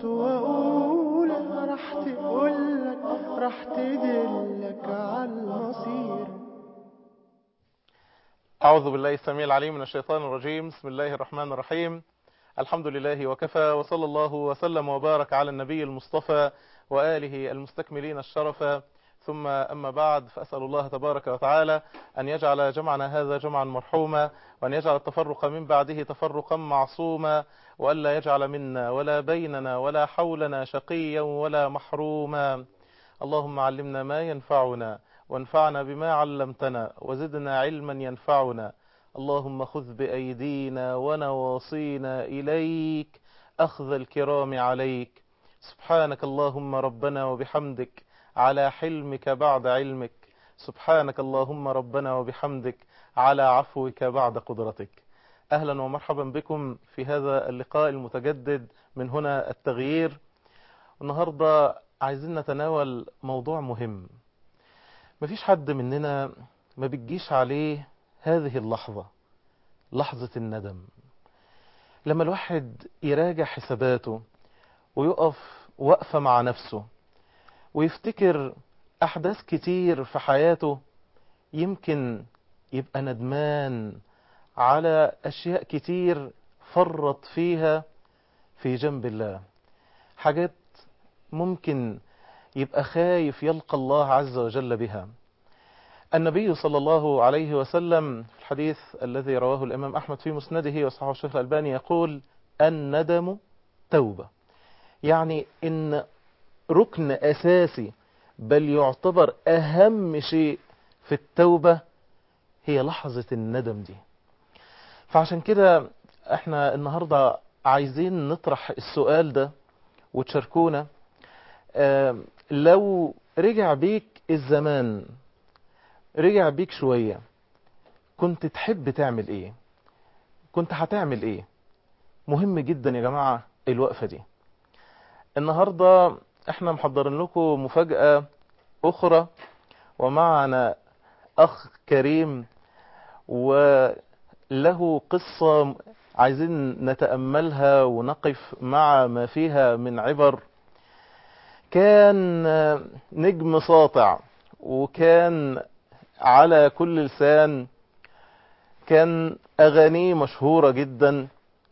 اموت واقولها راح تقولك راح تدلك على المصير أعوذ بالله السميع العليم من الشيطان الرجيم بسم الله الرحمن الرحيم الحمد لله وكفى وصلى الله وسلم وبارك على النبي المصطفى وآله المستكملين الشرف ثم أما بعد فأسأل الله تبارك وتعالى أن يجعل جمعنا هذا جمعا مرحوما وأن يجعل التفرق من بعده تفرقا معصوما وألا يجعل منا ولا بيننا ولا حولنا شقيا ولا محروما اللهم علمنا ما ينفعنا وانفعنا بما علمتنا وزدنا علما ينفعنا اللهم خذ بأيدينا ونواصينا إليك أخذ الكرام عليك سبحانك اللهم ربنا وبحمدك على حلمك بعد علمك سبحانك اللهم ربنا وبحمدك على عفوك بعد قدرتك أهلا ومرحبا بكم في هذا اللقاء المتجدد من هنا التغيير النهاردة عايزين نتناول موضوع مهم مفيش حد مننا ما بتجيش عليه هذه اللحظة لحظة الندم لما الواحد يراجع حساباته ويقف وقفة مع نفسه ويفتكر أحداث كتير في حياته يمكن يبقى ندمان على أشياء كتير فرط فيها في جنب الله حاجات ممكن يبقى خايف يلقى الله عز وجل بها النبي صلى الله عليه وسلم في الحديث الذي رواه الإمام أحمد في مسنده وصححه الشيخ الألباني يقول الندم توبة يعني إن ركن أساسي بل يعتبر أهم شيء في التوبة هي لحظة الندم دي فعشان كده احنا النهاردة عايزين نطرح السؤال ده وتشاركونا اه لو رجع بيك الزمان رجع بيك شوية كنت تحب تعمل ايه كنت هتعمل ايه مهم جدا يا جماعة الوقفة دي النهاردة احنا محضرين لكم مفاجأة اخرى ومعنا اخ كريم وله قصة عايزين نتأملها ونقف مع ما فيها من عبر كان نجم ساطع وكان على كل لسان كان أغانيه مشهورة جدا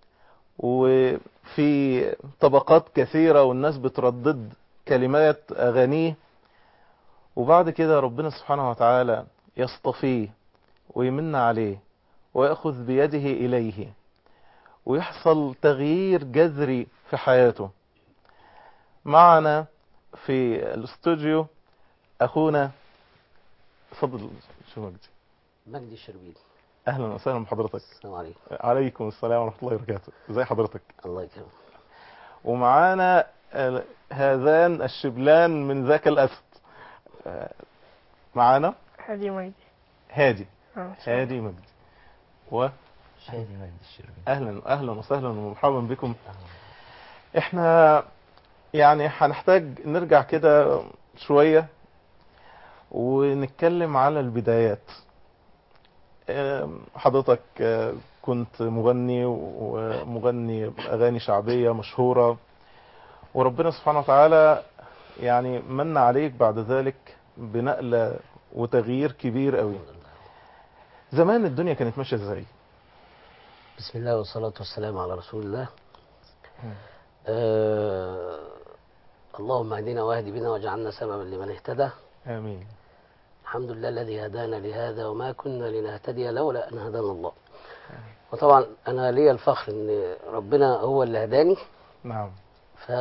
وفي طبقات كثيرة والناس بتردد كلمات أغانيه وبعد كده ربنا سبحانه وتعالى يصطفيه ويمن عليه ويأخذ بيده إليه ويحصل تغيير جذري في حياته معنا في الاستوديو أخونا فضل شو مجدي مجدي الشربيني أهلا وسهلا بحضرتك السلام عليكم عليكم السلام ورحمة الله وبركاته ازي حضرتك الله يكرمك ومعانا آه، هذان الشبلان من ذاك الأسد آه، معانا هادي مجدي هادي اه هادي مجدي وأهلا شادي مجدي الشربيني أهلا وسهلا ومرحبا بكم احنا يعني هنحتاج نرجع كده شوية ونتكلم على البدايات آم، حضرتك آه، كنت مغني ومغني أغاني شعبية مشهورة وربنا سبحانه وتعالى يعني من عليك بعد ذلك بنقلة وتغيير كبير قوي زمان الدنيا كانت ماشية ازاي بسم الله والصلاة والسلام على رسول الله آه اللهم اهدنا واهد بنا واجعلنا سببا لمن اهتدى امين الحمد لله الذي هدانا لهذا وما كنا لنهتدي لولا ان هدانا الله وطبعا انا ليا الفخر ان ربنا هو اللي هداني نعم ف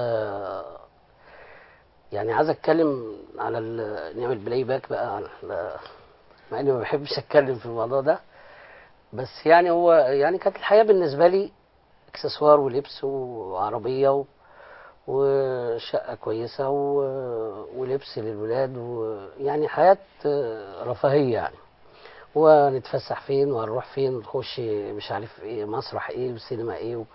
يعني عايز اتكلم على ال- نعمل بلاي باك بقى على ال- مع اني ما بحبش اتكلم في الموضوع ده بس يعني هو يعني كانت الحياه بالنسبه لي اكسسوار ولبس وعربيه و... وشقه كويسه و... ولبس للولاد ويعني حياه آه، رفاهيه يعني ونتفسح فين وهنروح فين ونخش مش عارف ايه مسرح ايه وسينما ايه و...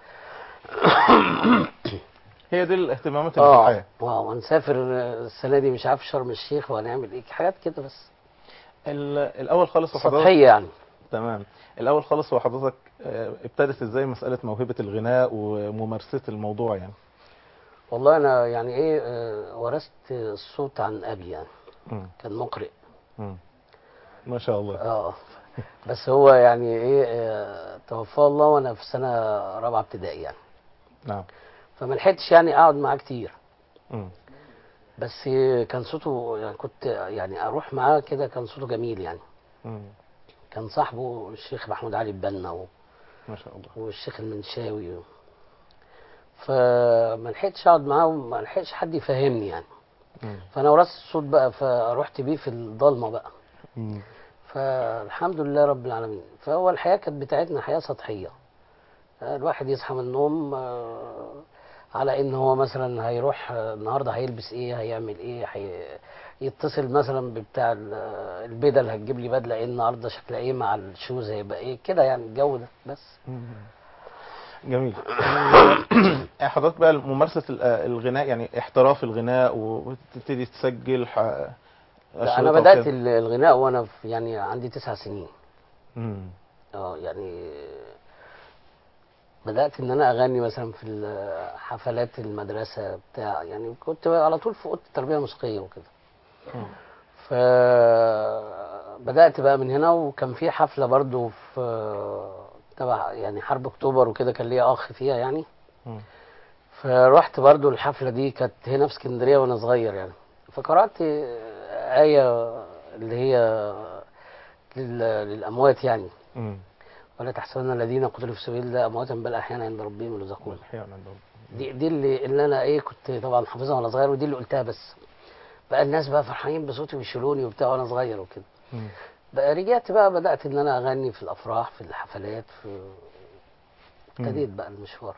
هي دي الاهتمامات اللي في اه الحياة واو هنسافر السنه دي مش عارف شرم الشيخ وهنعمل ايه حاجات كده بس ال- الاول خالص وحضرتك سطحيه يعني تمام الاول خالص وحضرتك آه، ابتدت ازاي مسألة موهبة الغناء وممارسة الموضوع يعني والله انا يعني ايه آه، ورثت الصوت عن ابي يعني مم. كان مقرئ مم. ما شاء الله اه بس هو يعني ايه آه، توفى الله وانا في سنه رابعه ابتدائي يعني نعم فما لحقتش يعني اقعد معاه كتير مم. بس كان صوته يعني كنت يعني اروح معاه كده كان صوته جميل يعني مم. كان صاحبه الشيخ محمود علي البنا و- ما شاء الله والشيخ المنشاوي و... فما لحقتش اقعد معاه وما لحقش حد يفهمني يعني مم. فانا ورثت الصوت بقى فرحت بيه في الضلمه بقى مم. فالحمد لله رب العالمين فهو الحياه كانت بتاعتنا حياه سطحيه الواحد يصحى من النوم آه، على ان هو مثلا هيروح آه، النهارده هيلبس ايه هيعمل ايه هي... يتصل مثلا بتاع البيضه اللي هتجيب لي بدله ايه النهارده شكلها ايه مع الشوز هيبقى ايه كده يعني الجو ده بس جميل حضرتك بقى ممارسة ال- الغناء يعني احتراف الغناء وتبتدي تسجل ح... لا أشرطة انا بدات وكده. ال- الغناء وانا في يعني عندي تسع سنين مم. اه يعني بدات ان انا اغني مثلا في ال- حفلات المدرسه بتاع يعني كنت على طول في اوضه التربيه الموسيقيه وكده مم. فبدات بقى من هنا وكان في حفله برضو في تبع يعني حرب اكتوبر وكده كان ليا اخ فيها يعني مم. فرحت برضو الحفله دي كانت هنا في اسكندريه وانا صغير يعني فقرات ايه اللي هي لل- للاموات يعني مم. ولا تحسبن الذين قتلوا في سبيل الله امواتا بل احيانا عند ربهم يرزقون والحياة عند ربنا. دي دي اللي, اللي انا ايه كنت طبعا حافظها وانا صغير ودي اللي قلتها بس بقى الناس بقى فرحانين بصوتي ويشيلوني وبتاع وانا صغير وكده مم. بقى رجعت بقى بدات ان انا اغني في الافراح في الحفلات في ابتديت بقى المشوار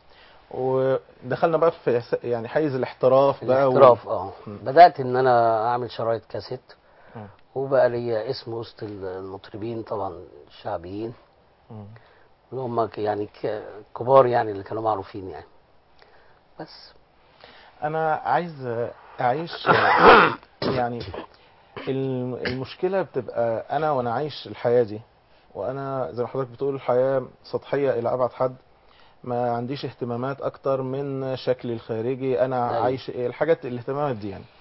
ودخلنا بقى في س- يعني حيز الاحتراف بقى الاحتراف اه مم. بدات ان انا اعمل شرايط كاسيت مم. وبقى ليا اسم وسط المطربين طبعا الشعبيين مم. اللي هم ك- يعني ك- كبار يعني اللي كانوا معروفين يعني بس انا عايز اعيش يعني الم- المشكله بتبقى انا وانا عايش الحياه دي وانا زي ما حضرتك بتقول الحياه سطحيه الى ابعد حد ما عنديش اهتمامات اكتر من شكلي الخارجي انا أيوة. عايش ايه الحاجات الاهتمامات دي يعني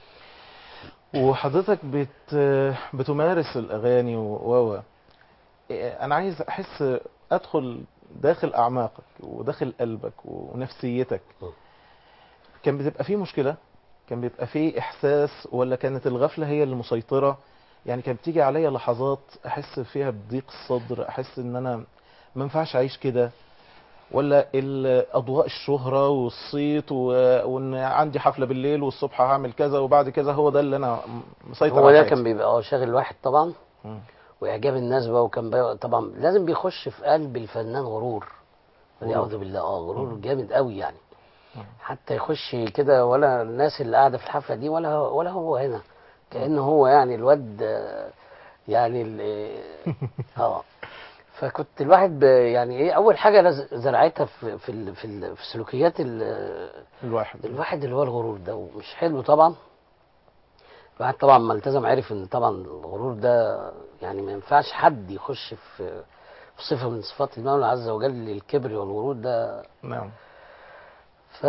وحضرتك بت بتمارس الاغاني و و إيه، انا عايز احس ادخل داخل اعماقك وداخل قلبك ونفسيتك م. كان بتبقى فيه مشكله كان بيبقى فيه احساس ولا كانت الغفله هي اللي مسيطره يعني كانت بتيجي عليا لحظات احس فيها بضيق الصدر احس ان انا ما ينفعش اعيش كده ولا ال- اضواء الشهره والصيت و... وان عندي حفله بالليل والصبح هعمل كذا وبعد كذا هو ده اللي انا م- مسيطر هو على ده حياتي. كان بيبقى اه شاغل واحد طبعا مم. واعجاب الناس بقى وكان بقى طبعا لازم بيخش في قلب الفنان غرور غرور. والعياذ بالله اه غرور مم. جامد قوي يعني مم. حتى يخش كده ولا الناس اللي قاعده في الحفله دي ولا هو ولا هو هنا كانه هو يعني الواد آه، يعني ال- اه فكنت الواحد ب- يعني ايه اول حاجه لز- زرعتها في في ال- في, ال- في سلوكيات ال- الواحد الواحد اللي هو الغرور ده ومش حلو طبعا الواحد طبعا ما التزم عرف ان طبعا الغرور ده يعني ما ينفعش حد يخش في في صفه من صفات المولى عز وجل الكبر والغرور ده نعم ف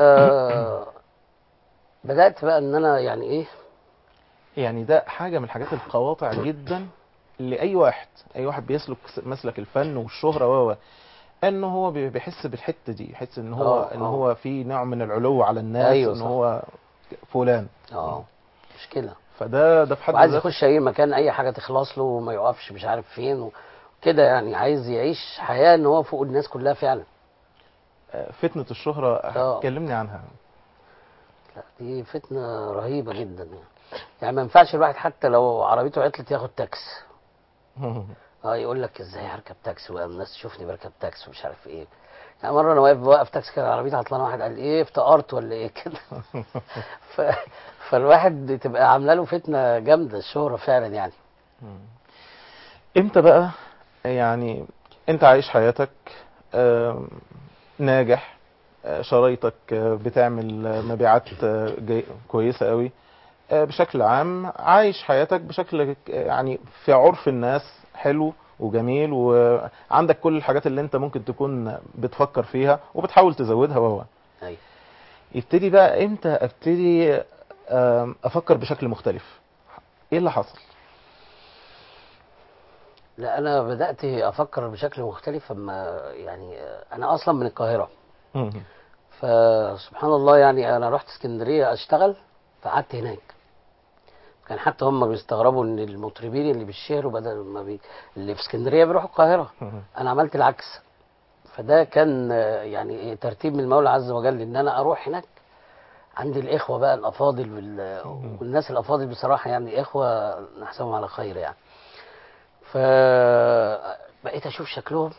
بدات بقى ان انا يعني ايه يعني ده حاجة من الحاجات القواطع جدا لأي واحد أي واحد بيسلك س- مسلك الفن والشهرة و و إن هو بي- بيحس بالحتة دي يحس إن هو آه، إن آه. هو في نوع من العلو على الناس أيوة إن صح. هو فلان اه مشكله فده ده في حد وعايز ذاته يخش اي مكان اي حاجه تخلص له وما يقفش مش عارف فين وكده يعني عايز يعيش حياه ان هو فوق الناس كلها فعلا آه، فتنة الشهرة آه. كلمني عنها لا دي فتنه رهيبه جدا يعني يعني ما ينفعش الواحد حتى لو عربيته عطلت ياخد تاكس اه يقول لك ازاي هركب تاكسي والناس تشوفني بركب تاكسي ومش عارف ايه يعني مره انا واقف بوقف تاكسي كده عربيتي عطلانه واحد قال لي ايه افتقرت ولا ايه كده ف... فالواحد تبقى عامله له فتنه جامده الشهره فعلا يعني امتى بقى يعني انت عايش حياتك آم، ناجح آه، شرايطك آه، بتعمل آه، مبيعات آه، جي- كويسة قوي آه، بشكل عام عايش حياتك بشكل ك- يعني في عرف الناس حلو وجميل وعندك كل الحاجات اللي انت ممكن تكون بتفكر فيها وبتحاول تزودها وهو ايوه يبتدي بقى امتى ابتدي آم، افكر بشكل مختلف ايه اللي حصل لا انا بدات افكر بشكل مختلف اما يعني انا اصلا من القاهره مم. فسبحان الله يعني انا رحت اسكندريه اشتغل فقعدت هناك كان حتى هم بيستغربوا ان المطربين اللي بيشهروا بدل ما بي... اللي في اسكندريه بيروحوا القاهره مم. انا عملت العكس فده كان آه، يعني ترتيب من المولى عز وجل ان انا اروح هناك عندي الاخوه بقى الافاضل وال... والناس الافاضل بصراحه يعني اخوه نحسبهم على خير يعني فبقيت اشوف شكلهم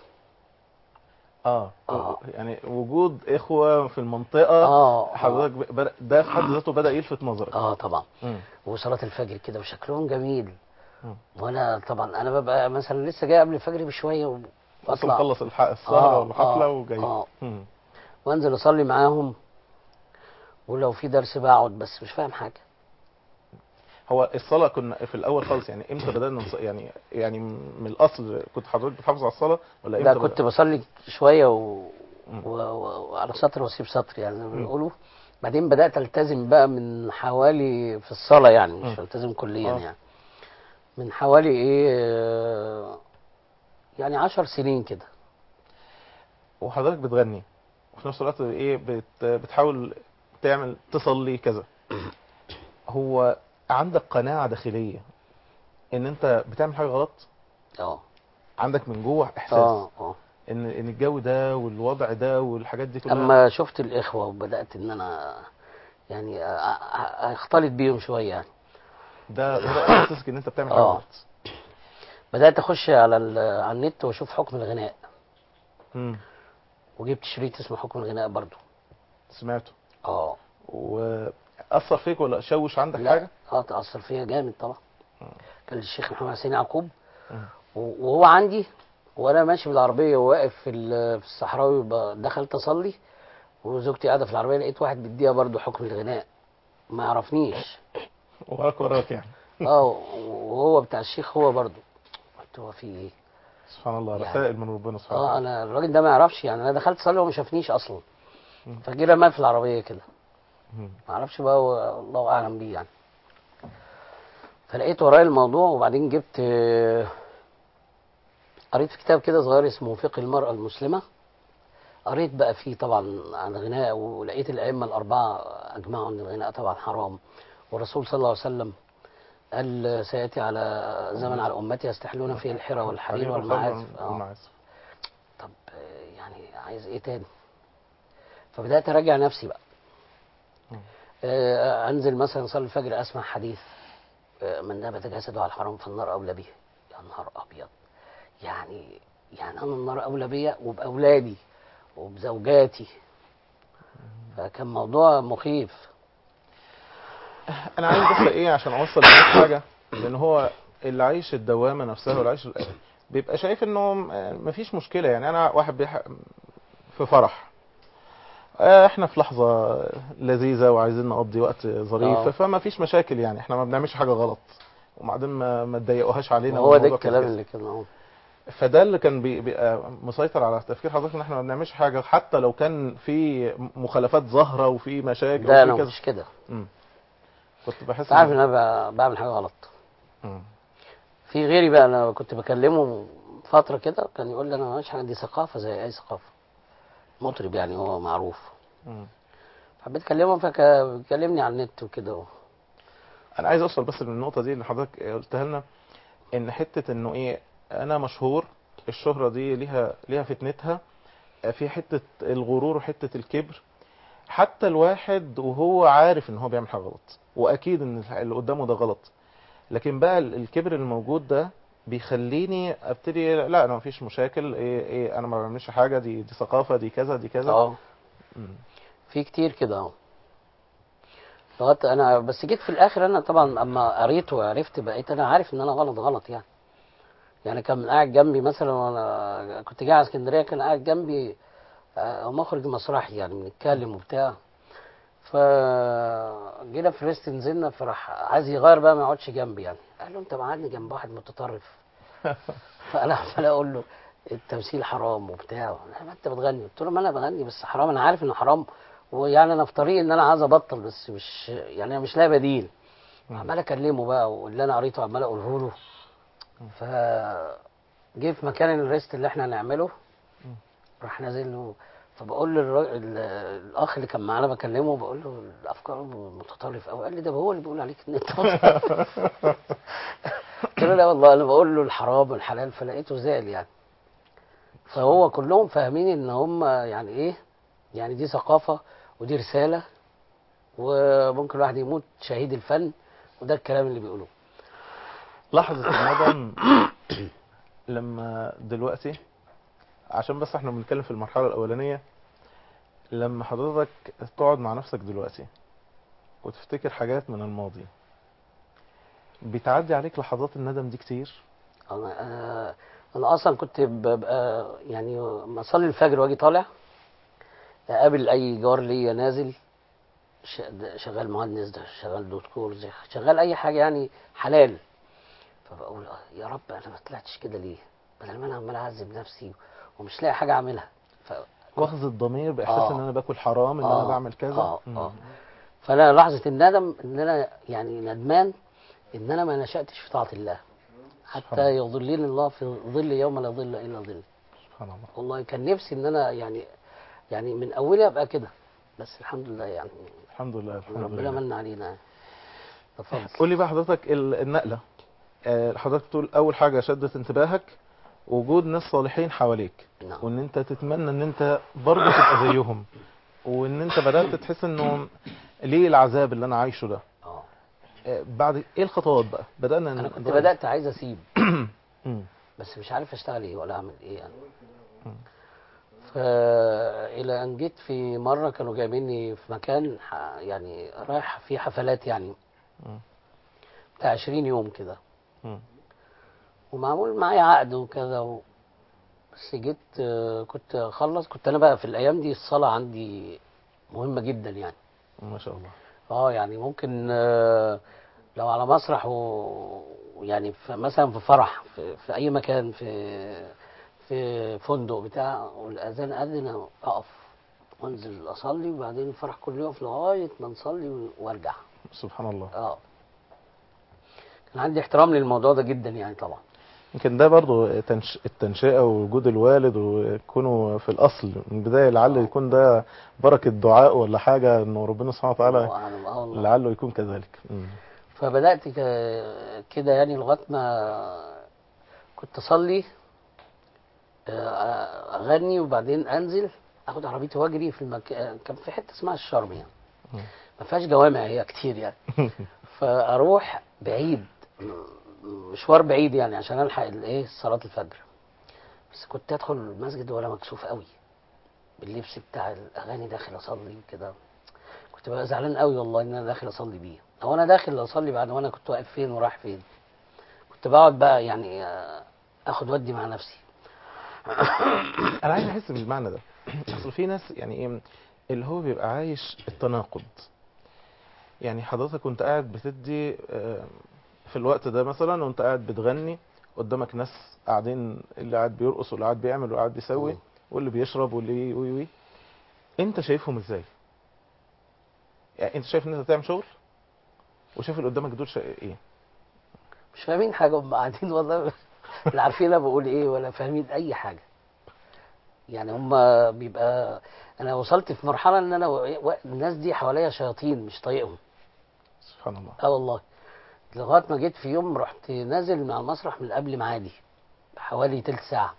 اه آه. يعني وجود اخوه في المنطقه اه حضرتك ب- بدأ- ده في حد ذاته بدا يلفت نظرك اه طبعا مم. وصلاه الفجر كده وشكلهم جميل مم. وانا طبعا انا ببقى مثلا لسه جاي قبل الفجر بشويه اصلا واطلع مخلص الح- السهره آه، والحفله آه، وجاي آه. مم. وانزل اصلي معاهم ولو في درس بقعد بس مش فاهم حاجه هو الصلاه كنا في الاول خالص يعني امتى بدانا نص... يعني يعني من الاصل كنت حضرتك بتحافظ على الصلاه ولا امتى لا بدأ؟ كنت بصلي شويه و... مم. و... و... وعلى سطر واسيب سطر يعني زي ما بيقولوا بعدين بدات التزم بقى من حوالي في الصلاه يعني مش مم. التزم كليا آه. يعني من حوالي ايه آه، يعني عشر سنين كده وحضرتك بتغني وفي نفس الوقت ايه بت... بتحاول تعمل تصلي كذا هو عندك قناعه داخليه ان انت بتعمل حاجه غلط اه عندك من جوه احساس اه اه ان ان الجو ده والوضع ده والحاجات دي كلها اما شفت الاخوه وبدات ان انا يعني أ- أ- اختلط بيهم شويه يعني ده بدا يحسسك ان انت بتعمل حاجه آه. غلط بدات اخش على ال- على النت واشوف حكم الغناء مم. وجبت شريط اسمه حكم الغناء برضو سمعته اه واثر فيك ولا شوش عندك لا حاجه اه تاثر فيها جامد طبعا كان الشيخ محمد حسين يعقوب مم. و- وهو عندي وانا ماشي بالعربيه وواقف في ال- في الصحراوي ب- دخلت اصلي وزوجتي قاعده في العربيه لقيت واحد بيديها برضو حكم الغناء ما يعرفنيش وراك وراك يعني اه وهو بتاع الشيخ هو برضو قلت هو في ايه سبحان الله يعني- رسائل من ربنا سبحانه اه وتعالى انا الراجل ده ما يعرفش يعني انا دخلت اصلي وهو ما شافنيش اصلا مم. فجه رماه في العربيه كده مم. ما اعرفش بقى هو الله اعلم بيه يعني فلقيت ورايا الموضوع وبعدين جبت آه، قريت في كتاب كده صغير اسمه فقه المرأة المسلمة قريت بقى فيه طبعا عن الغناء ولقيت الأئمة الأربعة أجمعوا أن الغناء طبعا حرام والرسول صلى الله عليه وسلم قال سيأتي على زمن على أمتي يستحلون فيه الحرى والحرير والمعازف آه. والمعازف طب آه، يعني عايز ايه تاني فبدات اراجع نفسي بقى مم. آه، انزل مثلا اصلي الفجر اسمع حديث آه، من نبت جسده على الحرام فالنار اولى به يا نهار ابيض يعني يعني انا النار اولى بيا وباولادي وبزوجاتي فكان موضوع مخيف انا عايز بس ايه عشان اوصل للناس حاجه لان هو اللي عايش الدوامه نفسها واللي عايش بيبقى شايف انه م- مفيش مشكله يعني انا واحد بيح... في فرح آه، احنا في لحظه لذيذه وعايزين نقضي وقت ظريف آه. فما فيش مشاكل يعني احنا ما بنعملش حاجه غلط وبعدين ما ما تضايقوهاش علينا هو ده والموضوع كده الكلام كده. اللي كان اهو فده اللي كان بي- بيبقى مسيطر على تفكير حضرتك ان احنا ما بنعملش حاجه حتى لو كان في مخالفات ظاهره وفي مشاكل ده انا وفي كذا مش كده مم. كنت بحس انت عارف إن- ان انا ب- بعمل حاجه غلط مم. في غيري بقى انا كنت بكلمه فتره كده كان يقول لي انا مش حاجه دي ثقافه زي اي ثقافه مطرب يعني هو معروف مم. حبيت اكلمه فكلمني على النت وكده انا عايز اوصل بس للنقطه دي اللي حضرتك قلتها لنا ان حته انه ايه انا مشهور الشهره دي ليها ليها فتنتها في حته الغرور وحته الكبر حتى الواحد وهو عارف ان هو بيعمل حاجه غلط واكيد ان اللي قدامه ده غلط لكن بقى ال- الكبر الموجود ده بيخليني ابتدي لا انا مفيش مشاكل ايه ايه انا ما بعملش حاجه دي دي ثقافه دي كذا دي كذا اه مم. في كتير كده اهو لغايه انا بس جيت في الاخر انا طبعا اما قريت وعرفت بقيت انا عارف ان انا غلط غلط يعني يعني كان قاعد جنبي مثلا وانا كنت جاي على اسكندريه كان قاعد جنبي آه، مخرج مسرحي يعني بنتكلم وبتاع فجينا في ريست نزلنا فراح عايز يغير بقى ما يقعدش جنبي يعني قال له انت معادني جنب واحد متطرف فانا عمال اقول له التمثيل حرام وبتاع لا، ما انت بتغني قلت له ما انا بغني بس حرام انا عارف انه حرام ويعني انا في طريق ان انا عايز ابطل بس مش يعني انا مش لاقي بديل عمال اكلمه بقى واللي انا قريته عمال اقوله له ف جه في مكان الريست اللي احنا هنعمله راح نازل له فبقول له الر- ال- الاخ اللي كان معانا بكلمه بقول له الافكار متطرف قوي قال لي ده هو اللي بيقول عليك ان انت متطرف. قلت له لا والله انا بقول له الحرام والحلال فلقيته زعل يعني فهو كلهم فاهمين ان هم يعني ايه يعني دي ثقافه ودي رساله وممكن الواحد يموت شهيد الفن وده الكلام اللي بيقولوه لحظة الندم لما دلوقتي عشان بس احنا بنتكلم في المرحلة الأولانية لما حضرتك تقعد مع نفسك دلوقتي وتفتكر حاجات من الماضي بتعدي عليك لحظات الندم دي كتير انا انا, أنا اصلا كنت ببقى يعني ما اصلي الفجر واجي طالع اقابل اي جار ليا نازل ش- ده شغال مهندس ده شغال دكتور زي شغال اي حاجه يعني حلال فبقول آه، يا رب انا ما طلعتش كده ليه بدل ما انا عمال اعذب نفسي ومش لاقي حاجه اعملها ف... واخذ الضمير بإحساس آه. ان انا باكل حرام ان انا آه. بعمل كذا آه. مم. آه. فانا لحظه الندم ان انا يعني ندمان ان انا ما نشاتش في طاعه الله سبحان حتى يظلني الله في ظل يوم لا ظل الا ظل سبحان الله والله كان نفسي ان انا يعني يعني من اولها ابقى كده بس الحمد لله يعني الحمد لله الحمد ربنا لله من علينا تفضل قول لي بقى حضرتك ال- النقلة آه، حضرتك بتقول أول حاجة شدت انتباهك وجود ناس صالحين حواليك نعم وان انت تتمنى ان انت برضه تبقى زيهم وان انت بدأت تحس انه ليه العذاب اللي انا عايشه ده اه آه، بعد ايه الخطوات بقى بدأنا انا كنت نتغير. بدات عايز اسيب مم. بس مش عارف اشتغل ايه ولا اعمل ايه يعني مم. فإلى أن جيت في مرة كانوا جايبيني في مكان ح- يعني رايح في حفلات يعني مم. بتاع 20 يوم كده مم. ومعمول معايا عقد وكذا و... بس جيت آه، كنت اخلص كنت انا بقى في الايام دي الصلاه عندي مهمه جدا يعني ما شاء الله اه يعني ممكن آه، لو على مسرح و- ويعني في مثلا في فرح في, في اي مكان في في فندق بتاع والاذان اذن اقف وانزل اصلي وبعدين الفرح كله يقف لغايه ما نصلي وارجع سبحان الله اه كان عندي احترام للموضوع ده جدا يعني طبعا يمكن ده برضه تنش... التنشئة ووجود الوالد ويكونوا في الأصل من البداية لعل يكون ده بركة دعاء ولا حاجة إنه ربنا سبحانه الله وتعالى اعلم اه والله لعله يكون كذلك مم. فبدات ك- كده يعني لغايه ما كنت اصلي آه، اغني وبعدين انزل اخد عربيتي واجري في المكان كان في حته اسمها الشرم يعني مم. ما فيهاش جوامع هي كتير يعني فاروح بعيد م- مشوار بعيد يعني عشان الحق الايه صلاه الفجر بس كنت ادخل المسجد وانا مكسوف قوي باللبس بتاع الاغاني داخل اصلي كده كنت ببقى زعلان قوي والله ان انا داخل اصلي بيه او انا داخل اصلي بعد وانا كنت واقف فين ورايح فين كنت بقعد بقى يعني آه، اخد ودي مع نفسي انا عايز احس بالمعنى ده اصل في ناس يعني ايه اللي هو بيبقى عايش التناقض يعني حضرتك كنت قاعد بتدي آه، في الوقت ده مثلا وانت قاعد بتغني قدامك ناس قاعدين اللي قاعد بيرقص واللي قاعد بيعمل واللي قاعد بيسوي مم. واللي بيشرب واللي وي وي انت شايفهم ازاي يعني انت شايف ان انت تعمل شغل وشايف اللي قدامك دول شا... ايه مش فاهمين حاجه هم قاعدين والله لا عارفين انا بقول ايه ولا فاهمين اي حاجه يعني هم بيبقى انا وصلت في مرحله ان انا و... و... الناس دي حواليا شياطين مش طايقهم سبحان الله اه والله لغايه ما جيت في يوم رحت نازل مع المسرح من قبل ميعادي بحوالي تلت ساعه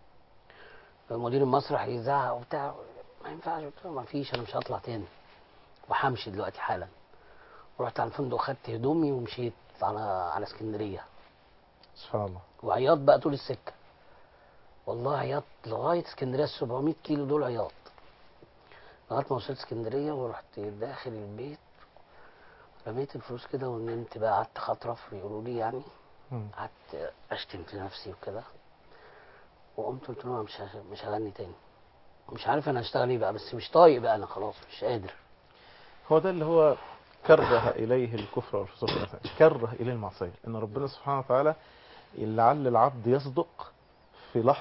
فمدير المسرح يزعق وبتاع ما ينفعش قلت له ما فيش انا مش هطلع تاني وهمشي دلوقتي حالا رحت على الفندق خدت هدومي ومشيت على على اسكندريه سبحان الله وعياط بقى طول السكه والله عياط لغايه اسكندريه ال 700 كيلو دول عياط لغايه ما وصلت اسكندريه ورحت داخل البيت رميت الفلوس كده ونمت بقى قعدت خطرف يقولوا لي يعني مم. قعدت اشتم في نفسي وكده وقمت قلت لهم أنا مش هش- مش هغني تاني مش عارف انا هشتغل ايه بقى بس مش طايق بقى انا خلاص مش قادر هو ده اللي هو كره إليه الكفر والفسوق والعصيان كره إليه المعصية إن ربنا سبحانه وتعالى لعل العبد يصدق في لحظة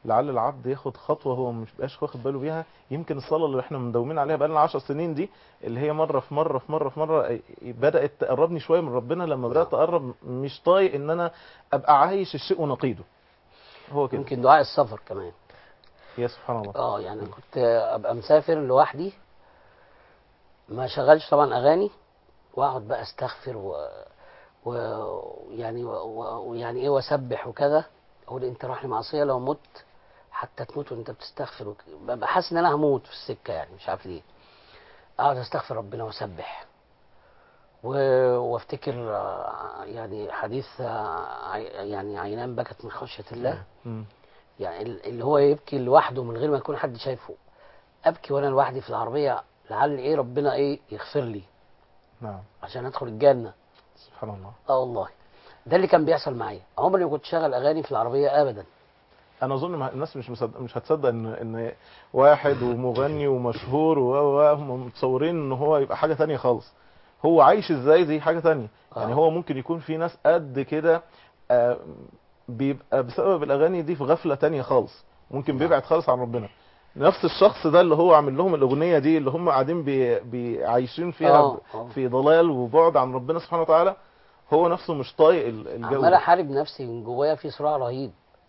لعل العبد ياخد خطوه هو مش بقاش واخد باله بيها يمكن الصلاه اللي احنا مداومين عليها بقالنا 10 سنين دي اللي هي مره في مره في مره في مره بدات تقربني شويه من ربنا لما بدات اقرب مش طايق ان انا ابقى عايش الشيء ونقيضه هو كده يمكن دعاء السفر كمان يا سبحان الله اه يعني كنت ابقى مسافر لوحدي ما شغلش طبعا اغاني واقعد بقى استغفر و ويعني و... و... ويعني ايه واسبح وكذا اقول انت رايح لمعصيه لو مت حتى تموت وانت بتستغفر وك... ببقى حاسس ان انا هموت في السكه يعني مش عارف ليه اقعد استغفر ربنا واسبح و... وافتكر آه، يعني حديث آه، عي- يعني عينان بكت من خشيه الله مم. يعني ال- اللي هو يبكي لوحده من غير ما يكون حد شايفه ابكي وانا لوحدي في العربيه لعل ايه ربنا ايه يغفر لي نعم عشان ادخل الجنه سبحان الله اه والله ده اللي كان بيحصل معايا عمري ما كنت شغل اغاني في العربيه ابدا انا اظن ما- الناس مش مصدق مش هتصدق ان ان واحد ومغني ومشهور و و- هم متصورين ان هو يبقى حاجه تانية خالص هو عايش ازاي دي حاجه تانية يعني آه. هو ممكن يكون في ناس قد كده آه، بيبقى بسبب الاغاني دي في غفله تانية خالص ممكن نعم. بيبعد خالص عن ربنا نفس الشخص ده اللي هو عامل لهم الاغنيه دي اللي هم قاعدين بي بي عايشين فيها آه، آه. في ضلال وبعد عن ربنا سبحانه وتعالى هو نفسه مش طايق ال- الجو عمال ده. احارب نفسي من جوايا في صراع رهيب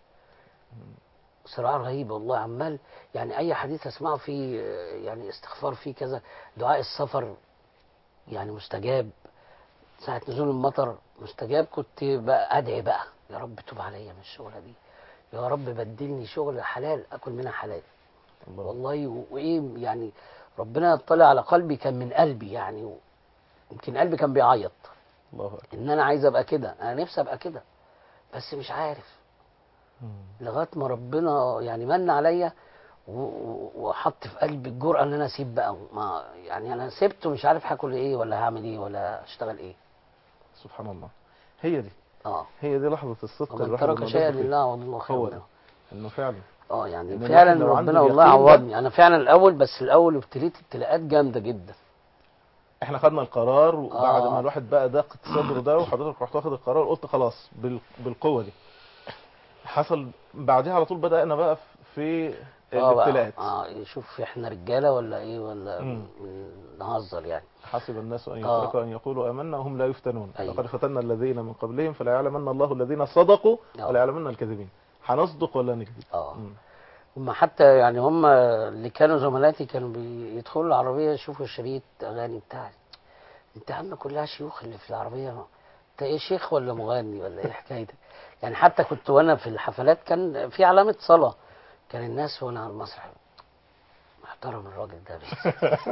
صراع رهيب والله عمال يعني اي حديث اسمعه فيه آه، يعني استغفار فيه كذا دعاء السفر يعني مستجاب ساعة نزول المطر مستجاب كنت بقى ادعي بقى يا رب توب عليا من الشغلة دي يا رب بدلني شغل حلال اكل منها حلال الله والله و- وايه يعني ربنا اطلع على قلبي كان من قلبي يعني و- يمكن قلبي كان بيعيط الله أكبر. ان انا عايز ابقى كده انا نفسي ابقى كده بس مش عارف مم. لغايه ما ربنا يعني من عليا و- و- وحط في قلبي الجرأة ان انا اسيب بقى ما يعني انا سبت ومش عارف هاكل ايه ولا هعمل ايه ولا اشتغل ايه سبحان الله هي دي اه هي دي لحظة الصدق ومن الواحد ترك لما شيئا يدرك فيه. لله والله خير هو ده منه. انه فعلا اه يعني إن فعلا الواحد لو عنده ربنا والله اليقين ده- عوضني انا فعلا الاول بس الاول ابتليت ابتلاءات جامده جدا احنا خدنا القرار وبعد آه. ما الواحد بقى ضاقت صدره ده وحضرتك رحت واخد القرار قلت خلاص بال... بالقوة دي حصل بعدها على طول بدأنا بقى في اه بقى الابتلاءات اه شوف احنا رجاله ولا ايه ولا مم. من- نهزر يعني حسب الناس ان آه. يتركوا ان يقولوا امنا وهم لا يفتنون أيوة. لقد فتنا الذين من قبلهم فلا يعلمن الله الذين صدقوا آه. ولا يعلمن الكاذبين هنصدق ولا نكذب اه مم. هم حتى يعني هم اللي كانوا زملاتي كانوا بيدخلوا العربيه يشوفوا شريط اغاني بتاعي انت يا عم كلها شيوخ اللي في العربيه انت ايه شيخ ولا مغني ولا ايه حكايتك يعني حتى كنت وانا في الحفلات كان في علامه صلاه كان الناس وانا على المسرح محترم الراجل ده بس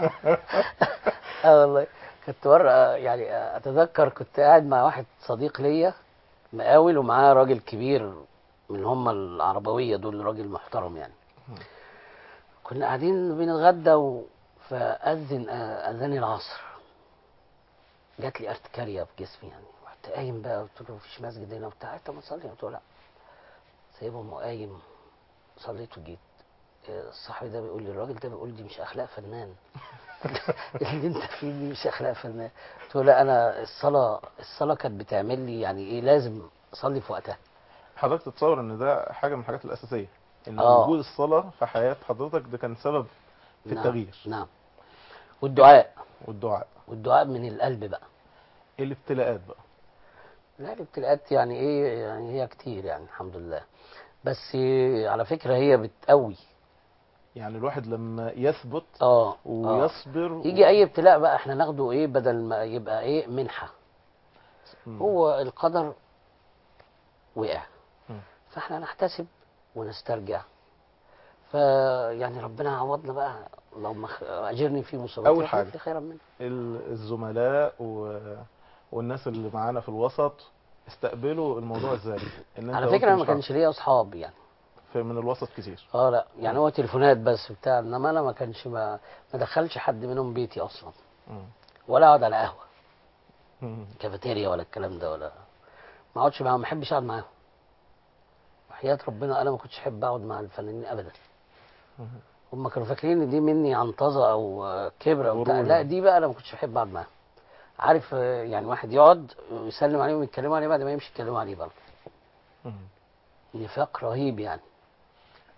اه والله كنت مرة يعني اتذكر كنت قاعد مع واحد صديق ليا مقاول ومعاه راجل كبير من هم العربوية دول راجل محترم يعني كنا قاعدين بنتغدى و... فأذن آه، أذان العصر جات لي ارتكارية في جسمي يعني رحت قايم بقى قلت له مفيش مسجد هنا وبتاع طب ما تصلي قلت له لا سايبهم وقايم صليت وجيت آه، صاحبي ده بيقول لي الراجل ده بيقول دي مش اخلاق فنان اللي انت فيه دي مش اخلاق فنان قلت له لا انا الصلاه الصلاه كانت بتعمل لي يعني ايه لازم اصلي في وقتها حضرتك تتصور ان ده حاجة من الحاجات الأساسية ان آه. وجود الصلاة في حياة حضرتك ده كان سبب في نعم، التغيير نعم والدعاء والدعاء والدعاء من القلب بقى الابتلاءات بقى لا الابتلاءات يعني ايه يعني هي كتير يعني الحمد لله بس على فكره هي بتقوي يعني الواحد لما يثبت اه آه. ويصبر يجي اي ابتلاء بقى احنا ناخده ايه بدل ما يبقى ايه منحه مم. هو القدر وقع مم. فاحنا نحتسب ونسترجع فيعني ربنا عوضنا بقى اللهم خ- اجرني في مصيبتي أول واخلف حاجة. لي خيرا منها ال- الزملاء و... والناس اللي معانا في الوسط استقبلوا الموضوع ازاي ان انت على قلت فكره أنا مش ما كانش ليا اصحاب يعني في من الوسط كتير اه لا يعني هو تليفونات بس بتاع انما انا ما كانش ما ما دخلش حد منهم بيتي اصلا مم. ولا اقعد على قهوه مم. كافيتيريا ولا الكلام ده ولا ما اقعدش معاهم ما احبش اقعد معاهم وحياة ربنا انا ما كنتش احب اقعد مع الفنانين ابدا مم. هم كانوا فاكرين ان دي مني عنطزه او آه، كبر او بتاع غرور. لا دي بقى انا ما كنتش بحب اقعد معاهم عارف آه، يعني واحد يقعد يسلم عليهم ويتكلموا عليه بعد ما يمشي يتكلموا عليه برضه مم. نفاق رهيب يعني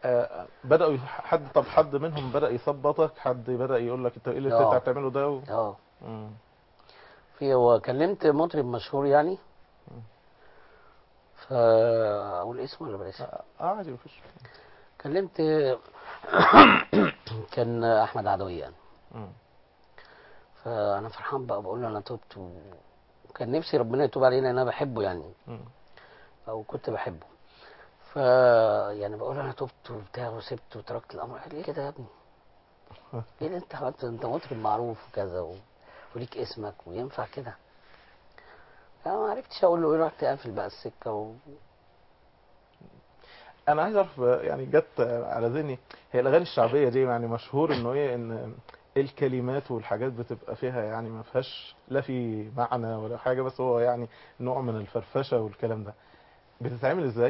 آه، بدأوا يح- حد طب حد منهم بدأ يثبطك حد بدأ يقول لك انت ايه اللي آه. انت بتعمله ده و... اه مم. في هو كلمت مطرب مشهور يعني فا اقول اسمه ولا بلاش اه عادي مفيش كلمت كان احمد عدوي يعني مم. فانا فرحان بقى بقول له انا تبت و- وكان نفسي ربنا يتوب علينا لان انا بحبه يعني مم. او كنت بحبه ف يعني بقول له انا تبت وبتاع وسبت وتركت الامر قال لي ايه كده يا ابني ايه اللي انت عملته انت مطرب معروف وكذا و... وليك اسمك وينفع كده انا ما عرفتش اقول له ايه رحت قافل بقى السكه و... انا عايز اعرف آه، يعني جت آه، على ذهني هي الاغاني الشعبيه دي يعني مشهور انه ايه ان الكلمات والحاجات بتبقى فيها يعني ما فيهاش لا في معنى ولا حاجه بس هو يعني نوع من الفرفشه والكلام ده بتتعمل ازاي؟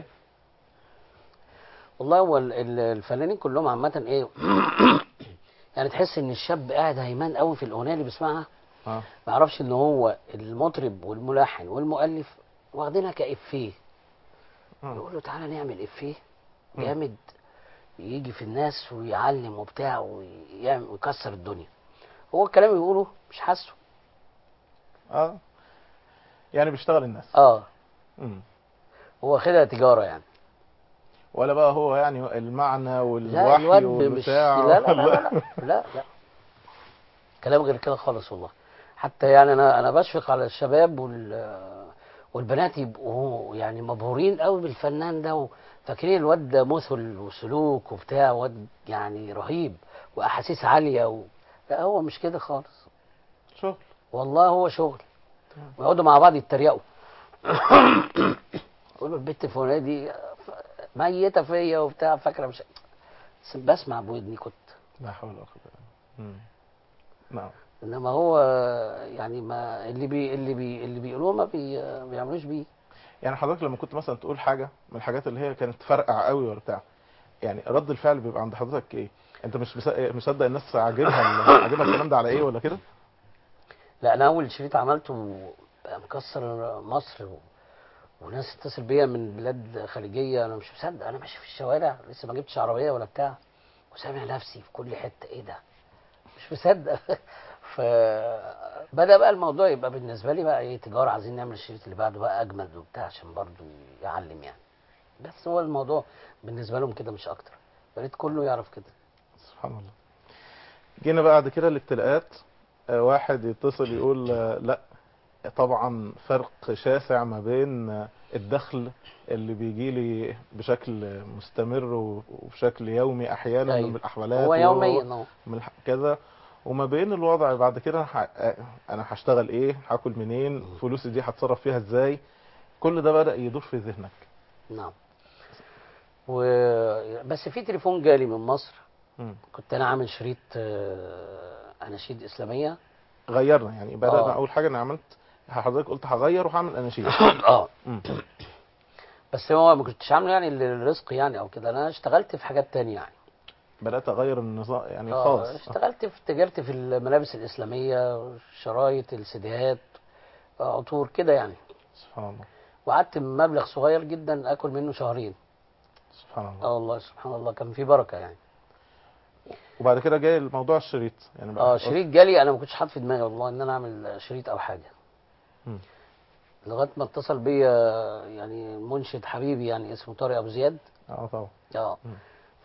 والله هو ال- ال- الفنانين كلهم عامه ايه يعني تحس ان الشاب قاعد هيمان قوي في الاغنيه اللي بيسمعها اه ما يعرفش ان هو المطرب والملحن والمؤلف واخدينها كافيه آه. يقول له تعالى نعمل افيه مم. جامد يجي في الناس ويعلم وبتاع ويعمل ويكسر الدنيا هو الكلام اللي بيقوله مش حاسه اه يعني بيشتغل الناس اه مم. هو واخدها تجاره يعني ولا بقى هو يعني المعنى لا والوحي الواد مش والبتاع لا لا لا لا, لا, لا, لا. كلام غير كده خالص والله حتى يعني انا انا بشفق على الشباب وال والبنات يبقوا يعني مبهورين قوي بالفنان ده وفاكرين الواد ده مثل وسلوك وبتاع واد يعني رهيب واحاسيس عاليه و... لا هو مش كده خالص شغل والله هو شغل تمام. ويقعدوا مع بعض يتريقوا يقولوا البت الفلانيه دي ميته فيا وبتاع فاكره مش بس بسمع بودني كنت لا حول ولا قوه الا بالله مم. نعم انما هو يعني ما اللي بي اللي بي اللي بيقولوه ما بي بيعملوش بيه يعني حضرتك لما كنت مثلا تقول حاجه من الحاجات اللي هي كانت فرقع قوي ولا بتاع يعني رد الفعل بيبقى عند حضرتك ايه انت مش مص- مصدق الناس عاجبها ال- عاجبها الكلام ده على ايه ولا كده لا انا اول شريط عملته بقى مكسر مصر و... وناس تتصل بيا من بلاد خليجيه انا مش مصدق انا ماشي في الشوارع لسه ما جبتش عربيه ولا بتاع وسامع نفسي في كل حته ايه ده مش مصدق فبدا بقى الموضوع يبقى بالنسبه لي بقى ايه تجاره عايزين نعمل الشريط اللي بعده بقى اجمد وبتاع عشان برضو يعلم يعني بس هو الموضوع بالنسبه لهم كده مش اكتر يا ريت كله يعرف كده سبحان الله جينا بعد كده الابتلاءات آه، واحد يتصل يقول آه، لا طبعا فرق شاسع ما بين آه، الدخل اللي بيجي لي بشكل مستمر و- وبشكل يومي احيانا أيوة. من الاحوالات هو و- يوميا اهو من الح- كذا وما بين الوضع بعد كده ح... آه، انا هشتغل ايه هاكل منين فلوسي دي هتصرف فيها ازاي كل ده بدأ يدور في ذهنك نعم و... بس في تليفون جالي من مصر مم. كنت انا عامل شريط آه، اناشيد اسلاميه غيرنا يعني بدأنا آه. اول حاجه انا عملت حضرتك قلت هغير وهعمل اناشيد اه مم. بس هو ما كنتش عامله يعني للرزق يعني او كده انا اشتغلت في حاجات تانية يعني بدأت أغير النظام يعني آه، خالص اشتغلت في تجارتي في الملابس الاسلاميه شرايط السيديهات آه، عطور كده يعني سبحان الله وقعدت مبلغ صغير جدا اكل منه شهرين سبحان الله اه والله سبحان الله كان في بركه يعني وبعد كده جاي الموضوع الشريط يعني بقى اه شريط جالي انا ما كنتش حاطط في دماغي والله ان انا اعمل شريط او حاجه مم. لغايه ما اتصل بيا يعني منشد حبيبي يعني اسمه طارق ابو زياد اه طبعا اه مم.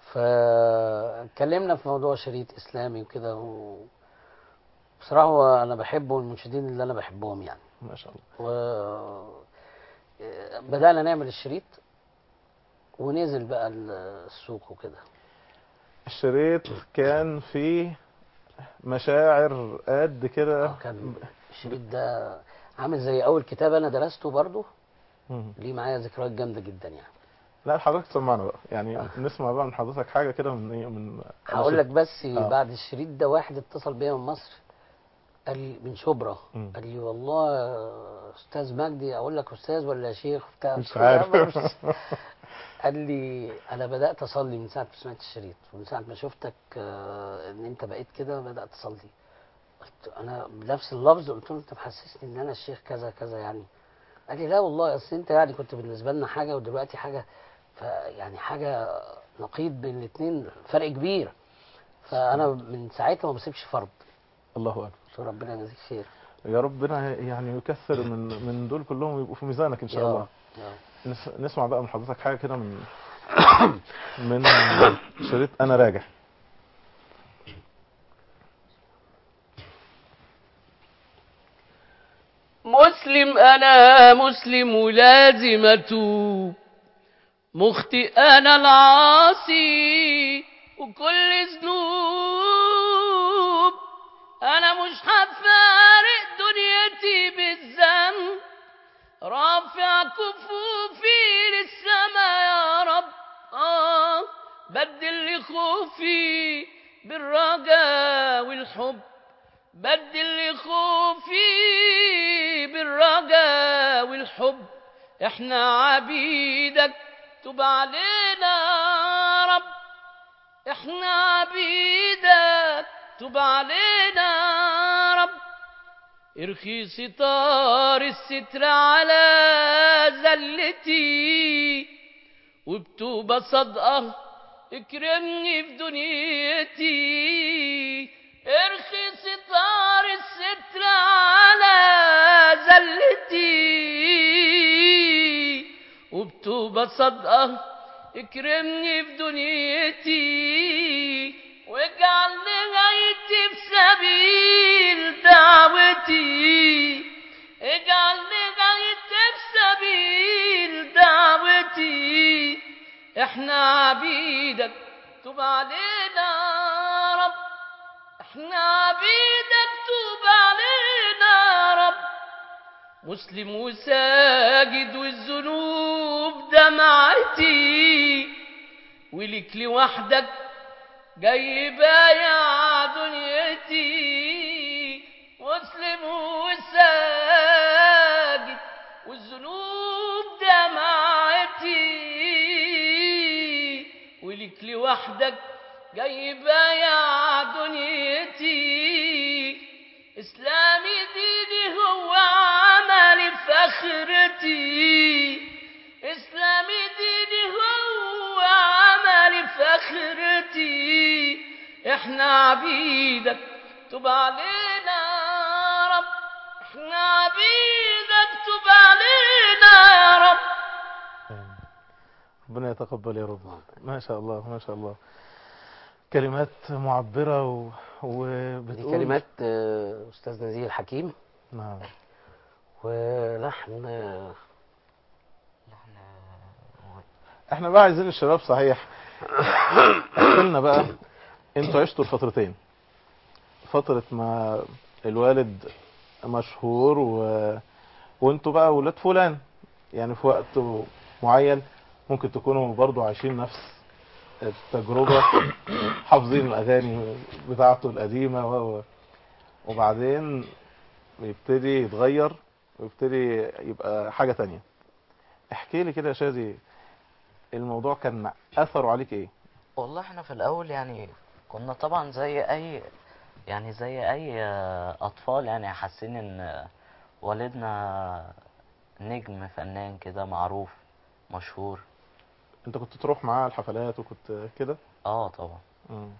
فاتكلمنا في موضوع شريط اسلامي وكده و... بصراحه هو انا بحبه المنشدين اللي انا بحبهم يعني ما شاء الله و بدانا نعمل الشريط ونزل بقى السوق وكده الشريط كان فيه مشاعر قد كده آه، كان الشريط ده عامل زي اول كتاب انا درسته برضه مم. ليه معايا ذكريات جامده جدا يعني لا حضرتك تسمعنا بقى يعني نسمع بقى من حضرتك حاجة كده من إيه من هقول لك بس آه. بعد الشريط ده واحد اتصل بيا من مصر قال لي من شبرا مم. قال لي والله يا استاذ مجدي اقول لك استاذ ولا يا شيخ بتاع مش عارف قال لي انا بدات اصلي من ساعه ما سمعت الشريط ومن ساعه ما شفتك آه، ان انت بقيت كده بدات اصلي قلت انا بنفس اللفظ قلت له انت محسسني ان انا الشيخ كذا كذا يعني قال لي لا والله اصل انت يعني كنت بالنسبه لنا حاجه ودلوقتي حاجه فيعني حاجه نقيض بين الاثنين فرق كبير فانا من ساعتها ما بسيبش فرض الله اكبر قلت له ربنا يجزيك خير يا ربنا يعني يكثر من من دول كلهم يبقوا في ميزانك ان شاء يا الله رب. يا رب. نس- نسمع بقى من حضرتك حاجه كده من من شريط انا راجع مسلم أنا مسلم ولازم أتوب مخطئ أنا العاصي وكل ذنوب أنا مش هفارق دنيتي بالذنب رافع كفوفي للسما يا رب آه بدل لي خوفي بالرجا والحب بدل لي خوفي بالرجا والحب احنا عبيدك تب علينا يا رب احنا عبيدك تب علينا يا رب ارخي ستار الستر على زلتي وبتوبة صدقة اكرمني في دنيتي ارخي ستار الستر على زلتي وبتوبة صدقة اكرمني في دنيتي واجعل نهايتي في سبيل دعوتي اجعل نهايتي في سبيل دعوتي احنا عبيدك تب علينا يا رب احنا عبيدك توب علينا يا رب مسلم وساجد والذنوب دمعتي ولك لوحدك جاي بايع دنيتي مسلم وساجد والذنوب دمعتي ولك لوحدك جاي بايع دنيتي اسلامي ديني هو عملي فخرتي اسلامي ديني هو عملي فخرتي احنا عبيدك تب علينا يا رب احنا عبيدك تب علينا يا رب ربنا يتقبل يا رب ما شاء الله ما شاء الله كلمات معبرة و... دي وبتقول كلمات آه، استاذ نزيه الحكيم نعم ولحن آه، احنا بقى عايزين الشباب صحيح احكي لنا بقى انتوا عشتوا الفترتين فترة ما الوالد مشهور و... وانتوا بقى ولاد فلان يعني في وقت معين ممكن تكونوا برضو عايشين نفس التجربة حافظين الأغاني بتاعته القديمة و... و- وبعدين يبتدي يتغير ويبتدي يبقى حاجة تانية احكي لي كده يا شادي الموضوع كان أثره عليك ايه والله احنا في الاول يعني كنا طبعا زي اي يعني زي اي آه، اطفال يعني حاسين ان والدنا نجم فنان كده معروف مشهور انت كنت تروح معاه الحفلات وكنت كده اه طبعا مم.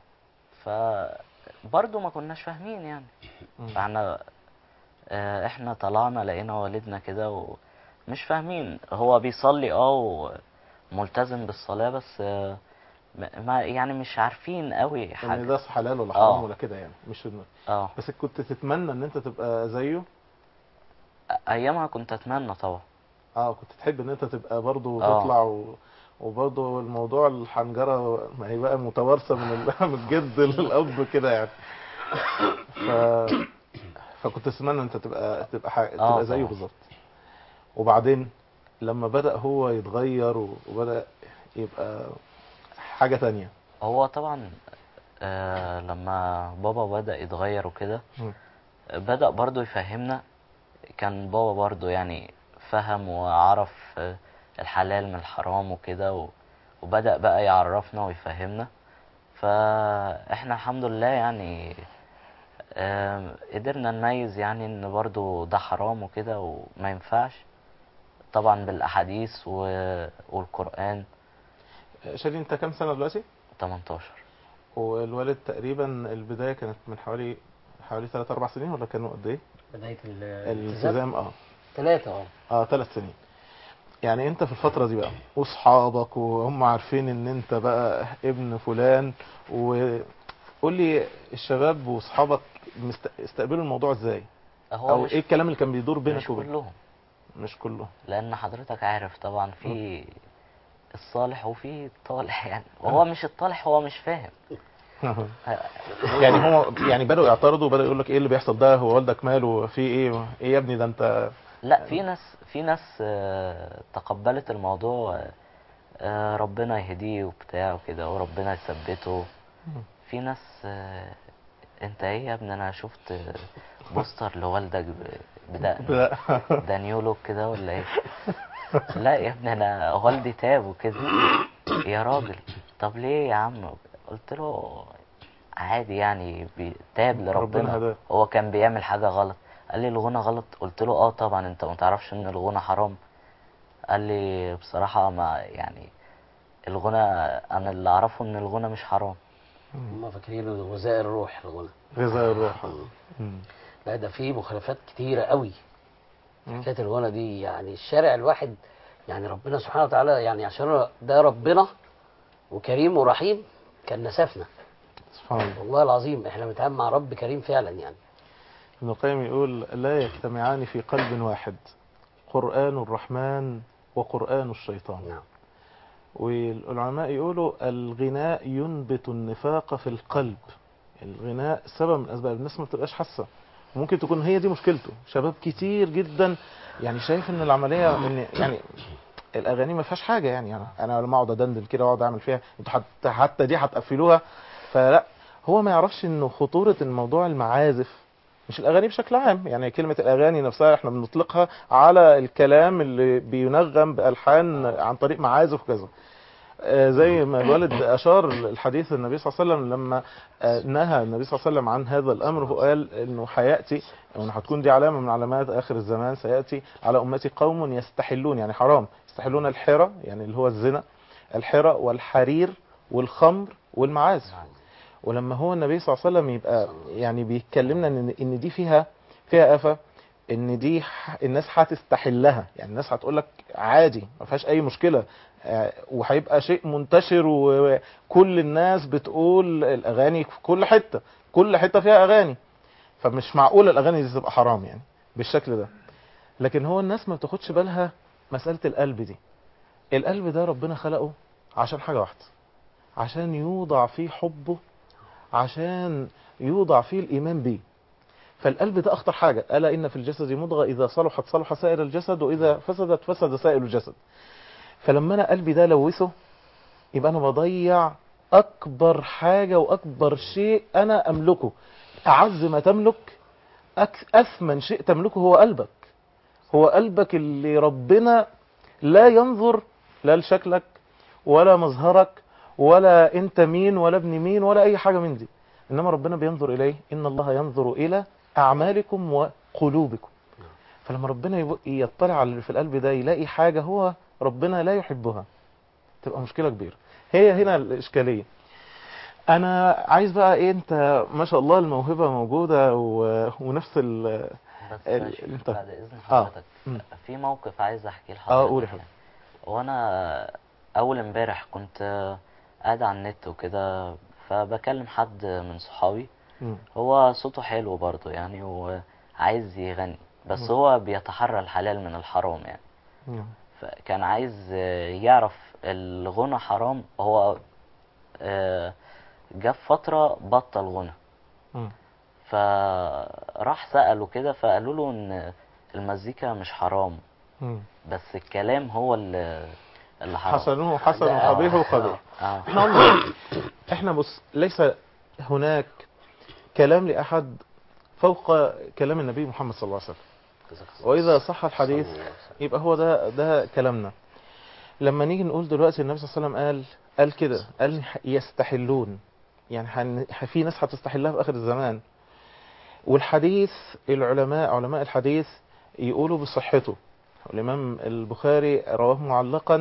فبرضه ما كناش فاهمين يعني مم. فاحنا آه، احنا طلعنا لقينا والدنا كده ومش فاهمين هو بيصلي اه وملتزم بالصلاة بس آه، ما- ما يعني مش عارفين قوي ان حاجة ده حلال ولا حرام آه. ولا كده يعني مش إن- اه بس كنت تتمنى ان انت تبقى زيه ايامها كنت اتمنى طبعا اه كنت تحب ان انت تبقى برضو آه. تطلع و... وبرضو الموضوع الحنجرة ما هي بقى متوارثة من ال... من الجد للأب كده يعني ف... فكنت تتمنى ان انت تبقى تبقى ح... تبقى زيه طبعا. بالظبط وبعدين لما بدأ هو يتغير و- وبدأ يبقى حاجة تانية هو طبعا آه لما بابا بدأ يتغير وكده مم. بدأ برضو يفهمنا كان بابا برضو يعني فهم وعرف آه، الحلال من الحرام وكده و- وبدأ بقى يعرفنا ويفهمنا فاحنا الحمد لله يعني آه، قدرنا نميز يعني ان برضو ده حرام وكده وما ينفعش طبعا بالاحاديث و- والقرآن شادي انت كام سنه دلوقتي 18 والوالد تقريبا البدايه كانت من حوالي حوالي 3 4 سنين ولا كانوا قد ايه بدايه الالتزام اه ثلاثه اه اه ثلاث سنين يعني انت في الفترة دي بقى واصحابك وهم عارفين ان انت بقى ابن فلان وقول لي الشباب واصحابك مست... استقبلوا الموضوع ازاي هو او مش, ايه الكلام اللي كان بيدور مش بينك وبين كلهم مش كله لان حضرتك عارف طبعا في الصالح وفي الطالح يعني وهو مش الطالح هو مش فاهم يعني هو يعني بدأوا يعترضوا وبدأوا يقول لك ايه اللي بيحصل ده هو والدك ماله في ايه ايه يا ابني ده انت لا في ناس في ناس آه، تقبلت الموضوع آه، ربنا يهديه وبتاع وكده وربنا يثبته في ناس آه، انت ايه يا ابني انا شفت بوستر لوالدك ب- بدقن لا. ده نيو لوك كده ولا ايه لا يا ابني انا والدي تاب وكده يا راجل طب ليه يا عم قلت له عادي يعني بي- تاب ربنا لربنا هداه. هو كان بيعمل حاجة غلط قال لي الغنى غلط قلت له اه طبعا انت ما تعرفش ان الغنى حرام قال لي بصراحة ما يعني الغنى انا اللي اعرفه ان الغنى مش حرام هم فاكرينه غذاء الروح الغنى غذاء الروح مم. لا ده في مخالفات كتيره قوي مم. حكايه الغنى دي يعني الشارع الواحد يعني ربنا سبحانه وتعالى يعني عشان ده ربنا وكريم ورحيم كان نسفنا سبحان الله والله العظيم احنا بنتعامل مع رب كريم فعلا يعني ابن القيم يقول لا يجتمعان في قلب واحد قرآن الرحمن وقرآن الشيطان نعم والعلماء يقولوا الغناء ينبت النفاق في القلب الغناء سبب من اسباب الناس ما بتبقاش حاسه ممكن تكون هي دي مشكلته شباب كتير جدا يعني شايف ان العمليه ان يعني الاغاني ما فيهاش حاجه يعني انا انا لما اقعد ادندن كده واقعد اعمل فيها انتوا حتى حتى دي هتقفلوها فلا هو ما يعرفش انه خطوره الموضوع المعازف مش الاغاني بشكل عام يعني كلمه الاغاني نفسها احنا بنطلقها على الكلام اللي بينغم بالحان عن طريق معازف وكذا آه، زي ما الوالد اشار الحديث النبي صلى الله عليه وسلم لما آه، نهى النبي صلى الله عليه وسلم عن هذا الامر هو قال انه هياتي او إنه هتكون دي علامه من علامات اخر الزمان سياتي على امتي قوم يستحلون يعني حرام يستحلون الحرى يعني اللي هو الزنا الحرى والحرير والخمر والمعازف ولما هو النبي صلى الله عليه وسلم يبقى يعني بيتكلمنا ان ان دي فيها فيها آفة ان دي ح- الناس هتستحلها يعني الناس هتقول لك عادي ما فيهاش اي مشكلة آه، وهيبقى شيء منتشر وكل الناس بتقول الاغاني في كل حتة كل حتة فيها اغاني فمش معقول الاغاني دي تبقى حرام يعني بالشكل ده لكن هو الناس ما بتاخدش بالها مسألة القلب دي القلب ده ربنا خلقه عشان حاجة واحدة عشان يوضع فيه حبه عشان يوضع فيه الإيمان بيه فالقلب ده أخطر حاجة ألا إن في الجسد مضغة إذا صلحت صلح سائر الجسد وإذا فسدت فسد سائر الجسد فلما أنا قلبي ده لوثه يبقى أنا بضيع أكبر حاجة وأكبر شيء أنا أملكه أعز ما تملك أك- أثمن شيء تملكه هو قلبك هو قلبك اللي ربنا لا ينظر لا لشكلك ولا مظهرك ولا انت مين ولا ابن مين ولا اي حاجة من دي انما ربنا بينظر اليه ان الله ينظر الى اعمالكم وقلوبكم فلما ربنا يب- يطلع على اللي في القلب ده يلاقي حاجة هو ربنا لا يحبها تبقى مشكلة كبيرة هي هنا الاشكالية انا عايز بقى ايه انت ما شاء الله الموهبة موجودة و... ونفس ال... بس ال- يا شيخ، انت- بعد اذن آه. حضرتك مم. في موقف عايز احكيه لحضرتك اه قول يا حبيبي يعني. وانا اول امبارح كنت قاعد على النت وكده فبكلم حد من صحابي مم. هو صوته حلو برضه يعني وعايز يغني بس مم. هو بيتحرى الحلال من الحرام يعني مم. فكان عايز يعرف الغنى حرام هو آه، جه في فترة بطل غنى مم. فراح سأله كده فقالوا له ان المزيكا مش حرام مم. بس الكلام هو اللي اللي حرام حسنه حسن ده- وقبيحه قبيح اه احنا عمرنا احنا بص ليس هناك كلام لأحد فوق كلام النبي محمد صلى الله عليه وسلم وإذا صح الحديث يبقى هو ده ده كلامنا لما نيجي نقول دلوقتي النبي صلى الله عليه وسلم قال قال كده قال يستحلون يعني هن- في ناس هتستحلها في آخر الزمان والحديث العلماء علماء الحديث يقولوا بصحته الإمام البخاري رواه معلقا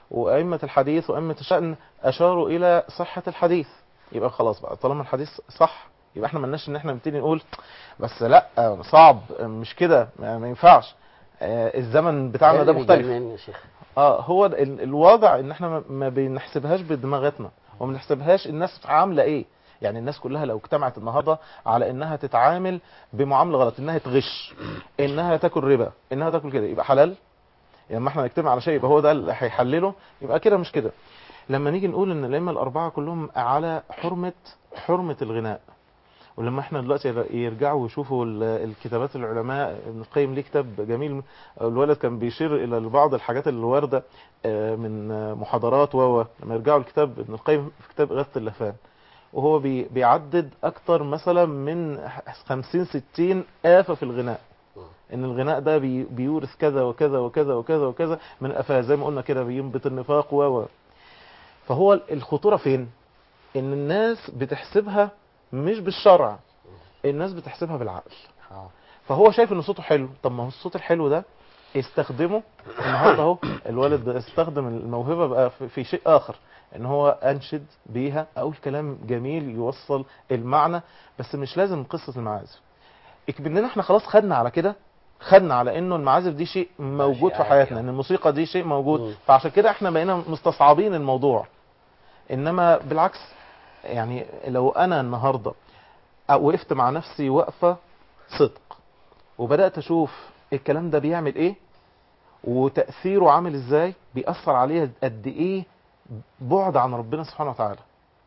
وأئمة الحديث وأئمة الشأن أشاروا إلى صحة الحديث يبقى خلاص بقى طالما الحديث صح يبقى احنا ملناش ان احنا نبتدي نقول بس لا صعب مش كده ما ما ينفعش آه، الزمن بتاعنا ده اللي مختلف بيجنني يا شيخ اه هو ال- الوضع ان احنا ما- ما بنحسبهاش بدماغتنا وما بنحسبهاش الناس عامله ايه يعني الناس كلها لو اجتمعت النهارده على انها تتعامل بمعامله غلط انها تغش انها تاكل ربا انها تاكل كده يبقى حلال لما احنا نجتمع على شيء يبقى هو ده اللي هيحلله يبقى كده مش كده لما نيجي نقول ان الائمه الاربعه كلهم على حرمه حرمه الغناء ولما احنا دلوقتي يرجعوا يشوفوا ال- الكتابات العلماء ابن القيم ليه كتاب جميل الولد كان بيشير الى بعض الحاجات اللي وارده آه، من آه، محاضرات و لما يرجعوا الكتاب ابن القيم في كتاب إغاثة اللهفان وهو بي بيعدد اكتر مثلا من 50 60 آفة في الغناء ان الغناء ده بي بيورث كذا وكذا وكذا وكذا وكذا من آفات زي ما قلنا كده بينبت النفاق و و فهو الخطورة فين ان الناس بتحسبها مش بالشرع الناس بتحسبها بالعقل اه فهو شايف ان صوته حلو طب ما هو الصوت الحلو ده استخدمه النهارده اهو الولد ده استخدم الموهبه بقى في في شيء اخر ان هو انشد بيها اقول كلام جميل يوصل المعنى بس مش لازم قصه المعازف اكملنا احنا خلاص خدنا على كده خدنا على انه المعازف دي شيء موجود في عادي، حياتنا آه. ان الموسيقى دي شيء موجود مم. فعشان كده احنا بقينا مستصعبين الموضوع انما بالعكس يعني لو انا النهارده وقفت مع نفسي وقفه صدق وبدات اشوف الكلام ده بيعمل ايه وتاثيره عامل ازاي بيأثر عليا قد ايه بعد عن ربنا سبحانه وتعالى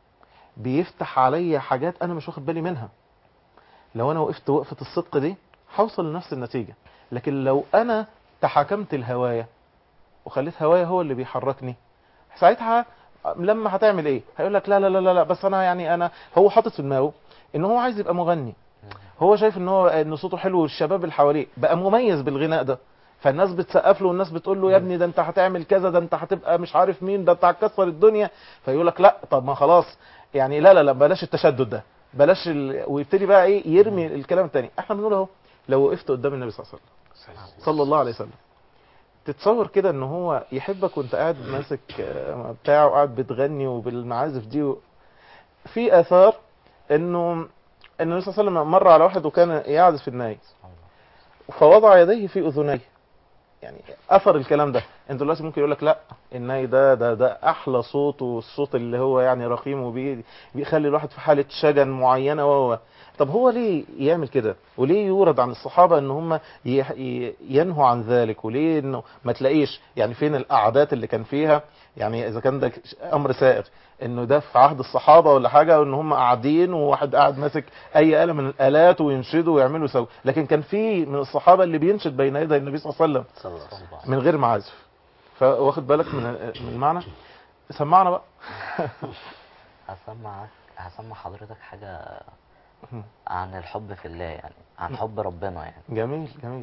بيفتح عليا حاجات انا مش واخد بالي منها لو انا وقفت وقفه الصدق دي هوصل لنفس النتيجه لكن لو انا تحاكمت الهوايه وخليت هوايه هو اللي بيحركني ساعتها لما هتعمل ايه هيقول لك لا لا لا لا لا بس انا يعني انا هو حاطط في دماغه ان هو عايز يبقى مغني هو شايف ان هو ان صوته حلو والشباب اللي حواليه بقى مميز بالغناء ده فالناس بتسقف له والناس بتقول له يا ابني ده انت هتعمل كذا ده انت هتبقى مش عارف مين ده انت هتكسر الدنيا فيقول لك لا طب ما خلاص يعني لا لا لا بلاش التشدد ده بلاش ال... ويبتدي بقى ايه يرمي الكلام التاني احنا بنقول اهو لو وقفت قدام النبي صلى الله عليه وسلم صلى الله عليه وسلم تتصور كده ان هو يحبك وانت قاعد ماسك آه، بتاعه وقاعد بتغني وبالمعازف دي و... في اثار انه ان النبي صلى الله عليه وسلم مر على واحد وكان يعزف الناي فوضع يديه في اذنيه يعني اثر الكلام ده انت دلوقتي ممكن يقول لك لا الناي ده ده ده احلى صوت والصوت اللي هو يعني رقيم وبيخلي الواحد في حاله شجن معينه و و. طب هو ليه يعمل كده وليه يورد عن الصحابه ان هم ي- ي- ينهوا عن ذلك وليه انه ما تلاقيش يعني فين القعدات اللي كان فيها يعني اذا كان ده امر سائغ انه ده في عهد الصحابه ولا حاجه وان هم قاعدين وواحد قاعد ماسك اي آلة من الآلات وينشدوا ويعملوا سوا لكن كان في من الصحابه اللي بينشد بين يدي النبي صلى الله عليه وسلم صلى الله عليه وسلم من غير معازف فواخد بالك من من المعنى سمعنا بقى هسمعك هسمع حضرتك حاجة عن الحب في الله يعني عن حب ربنا يعني جميل جميل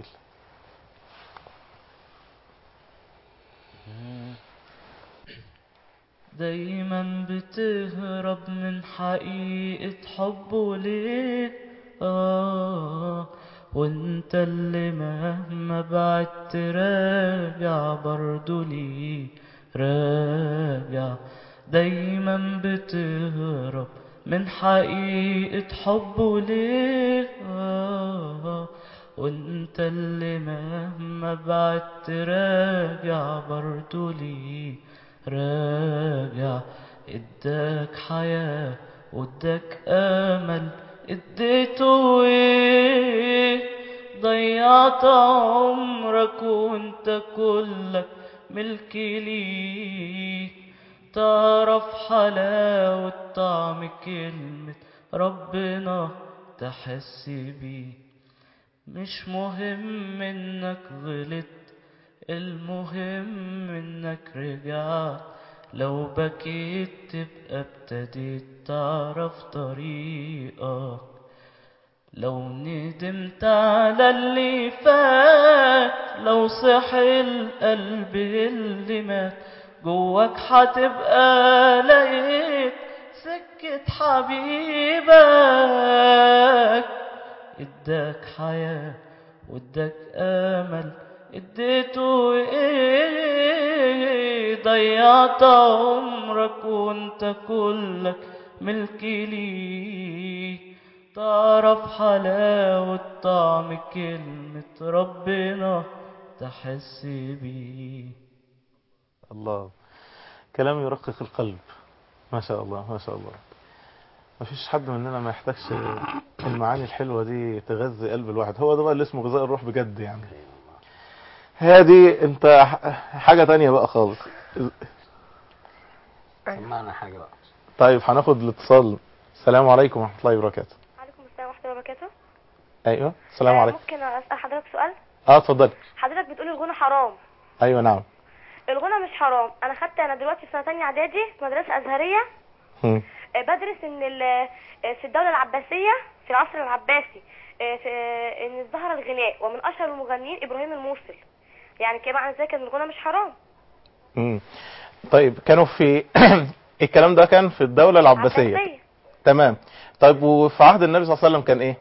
دايما بتهرب من حقيقة حبه ليك آه وانت اللي مهما بعدت راجع برضو ليه راجع دايما بتهرب من حقيقة حبه ليك آه وانت اللي مهما بعدت راجع برضو ليه راجع اداك حياة واداك امل اديته ايه ضيعت عمرك وانت كلك ملك ليك تعرف حلاوة طعم كلمة ربنا تحس بيه مش مهم انك غلطت المهم انك رجعت لو بكيت تبقى ابتديت تعرف طريقك لو ندمت على اللي فات لو صحي القلب اللي مات جواك هتبقى لقيت سكة حبيبك اداك حياة واداك امل اديته ايه ضيعت عمرك وانت كلك ملك ليك تعرف حلاوة طعم كلمة ربنا تحس بيه الله كلام يرقق القلب ما شاء الله ما شاء الله ما فيش حد مننا ما يحتاجش المعاني الحلوة دي تغذي قلب الواحد هو ده بقى اللي اسمه غذاء الروح بجد يعني هذه انت ح- حاجة تانية بقى خالص سمعنا حاجة بقى طيب هناخد الاتصال السلام عليكم ورحمة الله وبركاته عليكم السلام ورحمة الله وبركاته ايوه السلام آه، عليكم ممكن أسأل حضرتك سؤال اه اتفضل حضرتك بتقول الغنى حرام ايوه نعم الغنى مش حرام انا خدت انا دلوقتي في سنة تانية اعدادي في مدرسة ازهرية هم. آه، بدرس ان ال- آه، في الدولة العباسية في العصر العباسي آه، في آه، ان ظهر الغناء ومن اشهر المغنيين ابراهيم الموصل يعني كده معنى ذلك ان الغنى مش حرام مم. طيب كانوا في الكلام ده كان في الدولة العباسية عباسية تمام طيب وفي عهد النبي صلى الله عليه وسلم كان ايه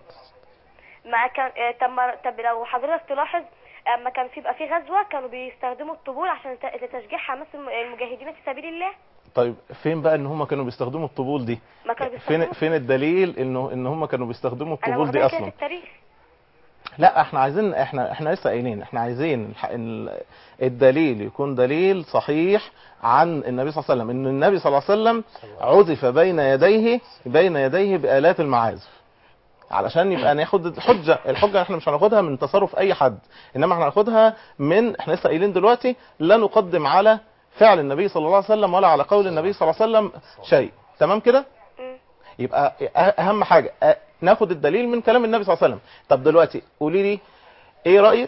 ما كان آه، طب ما- طب لو حضرتك تلاحظ اما كان في بقى في غزوة كانوا بيستخدموا الطبول عشان ت- لتشجيع حماس الم- المجاهدين في سبيل الله طيب فين بقى ان هم كانوا بيستخدموا الطبول دي ما كانوا فين بيستخدموا فين الدليل انه ان هم كانوا بيستخدموا انا الطبول دي واخداها كده اصلا في التاريخ لا احنا عايزين احنا احنا لسه قايلين احنا عايزين الح- ال- الدليل يكون دليل صحيح عن النبي صلى الله عليه وسلم ان النبي صلى الله عليه وسلم عزف بين يديه بين يديه بآلات المعازف علشان يبقى ناخد الحجه الحجه احنا مش هناخدها من تصرف اي حد انما احنا هناخدها من احنا لسه قايلين دلوقتي لا نقدم على فعل النبي صلى الله عليه وسلم ولا على قول النبي صلى الله عليه وسلم شيء تمام كده مم. يبقى أه- اهم حاجه أه، ناخد الدليل من كلام النبي صلى الله عليه وسلم طب دلوقتي قولي لي ايه رايك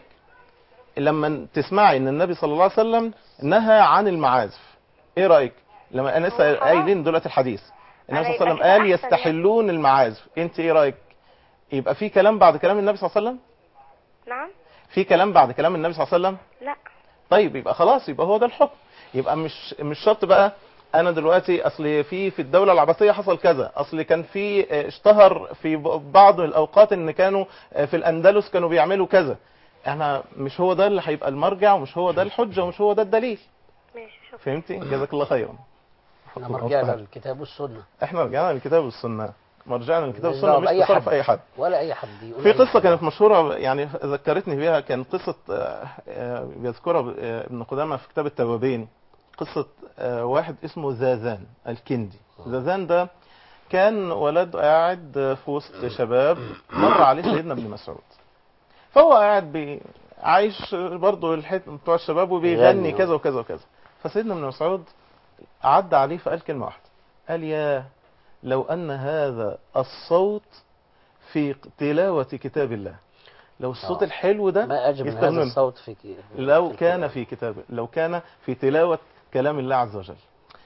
لما تسمعي ان النبي صلى الله عليه وسلم نهى عن المعازف ايه رايك لما انا لسه هو حرام. قايلين دلوقتي الحديث النبي صلى الله عليه وسلم يبقى قال كده أحسن يعني. يستحلون المعازف انت ايه رايك يبقى في كلام بعد كلام النبي صلى الله عليه وسلم نعم في كلام بعد كلام النبي صلى الله عليه وسلم لا طيب يبقى خلاص يبقى هو ده الحكم يبقى مش مش شرط بقى انا دلوقتي اصل في في الدوله العباسيه حصل كذا اصل كان في اه، اشتهر في ب- بعض الاوقات ان كانوا اه، في الاندلس كانوا بيعملوا كذا احنا مش هو ده اللي هيبقى المرجع ومش هو ده الحجه ومش هو ده الدليل ماشي شكرا فهمتي جزاك الله خيرا احنا مرجعنا للكتاب والسنة احنا رجعنا للكتاب والسنه مرجعنا للكتاب مالناش والسنه دعوة مش بأي تصرف حد. اي حد ولا أي حد يقول في أي قصة حاجة. كانت مشهورة يعني ذكرتني بيها كان قصة آه، آه، بيذكرها آه، ابن قدامة في كتاب التوابين قصة آه، واحد اسمه زازان الكندي زازان ده كان ولد قاعد في وسط شباب مر عليه سيدنا ابن مسعود فهو قاعد بي عايش برضه الحت بتوع الشباب وبيغني يغني. كذا وكذا وكذا فسيدنا ابن مسعود عدى عليه فقال كلمة واحدة قال يا لو أن هذا الصوت في تلاوة كتاب الله لو الصوت آه. الحلو ده ما أجمل هذا يستغنون. الصوت في لو في كان القرآن. في كتاب لو كان في تلاوة كلام الله عز وجل